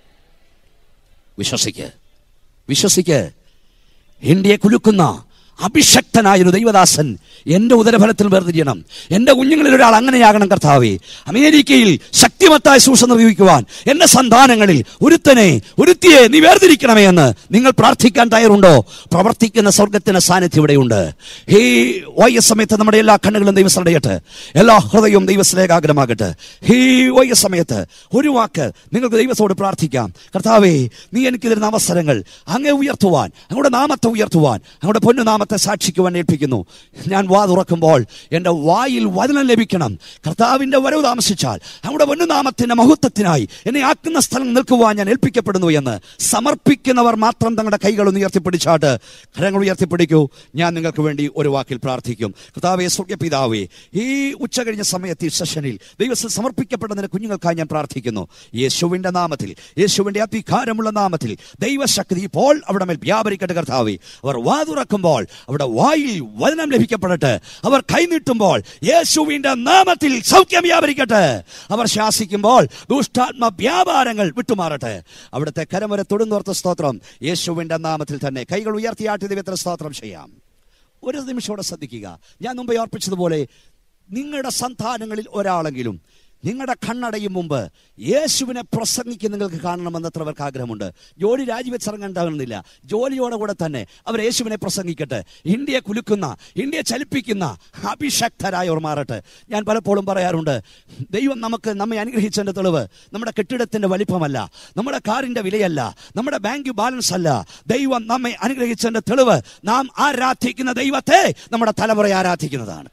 വിശ്വസിക്ക് വിശ്വസിക്ക് ഇന്ത്യയെ കുലുക്കുന്ന അഭിഷക്തനായ ഒരു ദൈവദാസൻ എന്റെ ഉദരഫലത്തിൽ വേർതിരിയണം എന്റെ കുഞ്ഞുങ്ങളിൽ ഒരാൾ അങ്ങനെയാകണം കർത്താവേ അമേരിക്കയിൽ ശക്തിമത്തായ സൂക്ഷ നിർവഹിക്കുവാൻ എന്റെ സന്താനങ്ങളിൽ ഒരുത്തനെ ഒരുത്തിയെ നീ വേർതിരിക്കണമേ എന്ന് നിങ്ങൾ പ്രാർത്ഥിക്കാൻ തയ്യാറുണ്ടോ പ്രവർത്തിക്കുന്ന സ്വർഗത്തിന്റെ സാന്നിധ്യം ഇവിടെയുണ്ട് ഈ വൈയ സമയത്ത് നമ്മുടെ എല്ലാ കണ്ണുകളും ദൈവസ്ഥടയട്ടെ എല്ലാ ഹൃദയവും ദൈവസ്ലേഖാഗ്രമാകട്ടെ ഈ വൈയ സമയത്ത് ഒരു വാക്ക് നിങ്ങൾക്ക് ദൈവത്തോട് പ്രാർത്ഥിക്കാം കർത്താവേ നീ എനിക്ക് തരുന്ന അവസരങ്ങൾ അങ്ങേ ഉയർത്തുവാൻ അങ്ങയുടെ നാമത്തെ ഉയർത്തുവാൻ അങ്ങയുടെ പൊന്നുനാമത്തെ സാക്ഷിക്കുവാൻ ഏൽപ്പിക്കുന്നു ഞാൻ വാ തുറക്കുമ്പോൾ എൻ്റെ വായിൽ വചനം ലഭിക്കണം കർത്താവിൻ്റെ വരവ് താമസിച്ചാൽ അങ്ങയുടെ പൊന്നുനാമത്തിൻ്റെ മഹത്വത്തിനായി എന്നെ ആക്കുന്ന സ്ഥലം നിൽക്കുവാൻ ഞാൻ ഏൽപ്പിക്കപ്പെടുന്നു എന്ന് സമർപ്പിക്കുന്നവർ മാത്രം തങ്ങളുടെ കൈകൾ ഒന്ന് ഉയർത്തിപ്പിടിച്ചാട്ട് കരങ്ങൾ ഉയർത്തിപ്പിടിക്കൂ ഞാൻ നിങ്ങൾക്ക് വേണ്ടി ഒരു വാക്കിൽ പ്രാർത്ഥിക്കും കർത്താവെ സ്വർഗപിതാവേ ഈ ഉച്ച കഴിഞ്ഞ സമയത്ത് ഈ സെഷനിൽ ദൈവത്തിൽ സമർപ്പിക്കപ്പെടുന്നതിന് കുഞ്ഞുങ്ങൾക്കായി ഞാൻ പ്രാർത്ഥിക്കുന്നു യേശുവിന്റെ നാമത്തിൽ യേശുവിന്റെ അധികാരമുള്ള നാമത്തിൽ ദൈവശക്തി ഇപ്പോൾ അവിടെ മേൽ വ്യാപരിക്കട്ടെ കർത്താവെ അവർ വാതുറക്കുമ്പോൾ അവിടെ വായിൽ വചനം ലഭിക്കപ്പെടട്ടെ അവർ കൈനീട്ടുമ്പോൾ യേശുവിന്റെ നാമത്തിൽ സൗഖ്യം വ്യാപരിക്കട്ടെ അവർ ശാസിക്കുമ്പോൾ ദുഷ്ടാത്മ വ്യാപാരങ്ങൾ വിട്ടുമാറട്ടെ അവിടുത്തെ കരമര തൊടുന്നോർത്ത സ്തോത്രം യേശുവിന്റെ നാമത്തിൽ തന്നെ കൈകൾ ഉയർത്തിയാട്ടി ദൈവത്തിന് സ്തോത്രം ചെയ്യാം ഒരു നിമിഷത്തോടെ ശ്രദ്ധിക്കുക ഞാൻ മുമ്പേ ഓർപ്പിച്ചതുപോലെ നിങ്ങളുടെ സന്താനങ്ങളിൽ ഒരാളെങ്കിലും നിങ്ങളുടെ കണ്ണടയും മുമ്പ് യേശുവിനെ പ്രസംഗിക്കുന്ന നിങ്ങൾക്ക് കാണണമെന്ന് എത്ര പേർക്ക് ആഗ്രഹമുണ്ട് ജോലി രാജിവെച്ചിറങ്ങേണ്ടതെന്നില്ല ജോലിയോടെ കൂടെ തന്നെ അവർ യേശുവിനെ പ്രസംഗിക്കട്ടെ ഇന്ത്യയെ കുലുക്കുന്ന ഇന്ത്യയെ ചലിപ്പിക്കുന്ന അഭിഷക്തരായവർ മാറട്ടെ ഞാൻ പലപ്പോഴും പറയാറുണ്ട് ദൈവം നമുക്ക് നമ്മെ അനുഗ്രഹിച്ചതിന്റെ തെളിവ് നമ്മുടെ കെട്ടിടത്തിന്റെ വലിപ്പമല്ല നമ്മുടെ കാറിന്റെ വിലയല്ല നമ്മുടെ ബാങ്ക് ബാലൻസ് അല്ല ദൈവം നമ്മെ അനുഗ്രഹിച്ചതിന്റെ തെളിവ് നാം ആരാധിക്കുന്ന ദൈവത്തെ നമ്മുടെ തലമുറ ആരാധിക്കുന്നതാണ്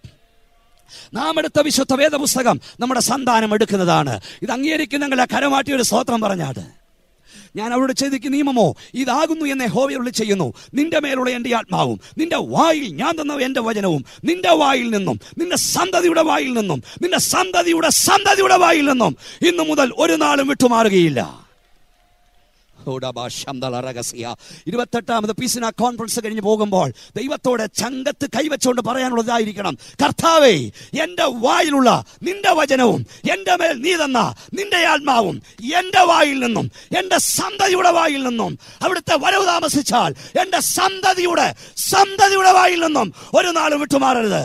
നാം എടുത്ത വിശുദ്ധ വേദപുസ്തകം നമ്മുടെ സന്താനം എടുക്കുന്നതാണ് ഇത് അംഗീകരിക്കുന്ന കരമാറ്റി ഒരു സ്തോത്രം പറഞ്ഞാട് ഞാൻ അവരോട് ചെയ്തിരിക്കുന്ന നിയമമോ ഇതാകുന്നു എന്നെ ഹോവയുള്ളിൽ ചെയ്യുന്നു നിന്റെ മേലുള്ള എൻ്റെ ആത്മാവും നിന്റെ വായിൽ ഞാൻ തന്ന എൻ്റെ വചനവും നിന്റെ വായിൽ നിന്നും നിന്റെ സന്തതിയുടെ വായിൽ നിന്നും നിന്റെ സന്തതിയുടെ സന്തതിയുടെ വായിൽ നിന്നും ഇന്നു മുതൽ ഒരു നാളും വിട്ടുമാറുകയില്ല ഇരുപത്തെട്ടാമത് പീസിന കോൺഫറൻസ് കഴിഞ്ഞ് പോകുമ്പോൾ ദൈവത്തോടെ ചങ്കത്ത് കൈവച്ചുകൊണ്ട് പറയാനുള്ളതായിരിക്കണം കർത്താവേ എന്റെ വായിലുള്ള നിന്റെ വചനവും എന്റെ മേൽ നീ തന്ന നിന്റെ ആത്മാവും എന്റെ വായിൽ നിന്നും എന്റെ സന്തതിയുടെ വായിൽ നിന്നും അവിടുത്തെ വരവ് താമസിച്ചാൽ എന്റെ സന്തതിയുടെ സന്തതിയുടെ വായിൽ നിന്നും ഒരു നാളും വിട്ടുമാറരുത്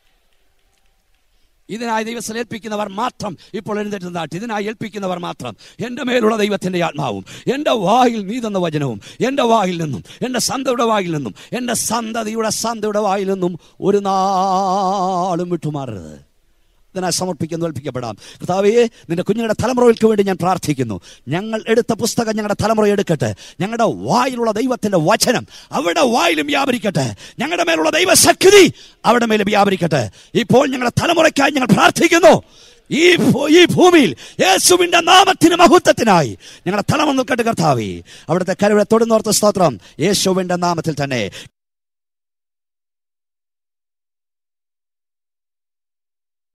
ഇതിനായി ദൈവത്തിൽ ഏൽപ്പിക്കുന്നവർ മാത്രം ഇപ്പോൾ എഴുന്നേറ്റ് നാട്ടി ഇതിനായി ഏൽപ്പിക്കുന്നവർ മാത്രം എൻ്റെ മേലുള്ള ദൈവത്തിൻ്റെ ആത്മാവും എൻ്റെ വായിൽ നീ തന്ന വചനവും എൻ്റെ വായിൽ നിന്നും എൻ്റെ സന്തയുടെ വായിൽ നിന്നും എൻ്റെ സന്തതിയുടെ സന്തയുടെ വായിൽ നിന്നും ഒരു നാളും വിട്ടുമാറരുത് ഇതിനായി സമർപ്പിക്കുന്നു ഏൽപ്പിക്കപ്പെടാം കർത്താവേ നിന്റെ കുഞ്ഞുങ്ങളുടെ തലമുറകൾക്ക് വേണ്ടി ഞാൻ പ്രാർത്ഥിക്കുന്നു ഞങ്ങൾ എടുത്ത പുസ്തകം ഞങ്ങളുടെ തലമുറ എടുക്കട്ടെ ഞങ്ങളുടെ വായിലുള്ള ദൈവത്തിന്റെ വചനം അവരുടെ വായിലും വ്യാപരിക്കട്ടെ ഞങ്ങളുടെ മേലുള്ള ദൈവശക്തി അവരുടെ മേലും വ്യാപരിക്കട്ടെ ഇപ്പോൾ ഞങ്ങളുടെ തലമുറയ്ക്കായി ഞങ്ങൾ പ്രാർത്ഥിക്കുന്നു ഈ ഭൂ- ഈ ഭൂമിയിൽ യേശുവിന്റെ നാമത്തിന് മഹത്വത്തിനായി ഞങ്ങളുടെ തലമ നിൽക്കട്ടെ കർത്താവേ അവിടുത്തെ കരുവിടെ തൊടുന്നോർത്ത സ്തോത്രം യേശുവിന്റെ നാമത്തിൽ തന്നെ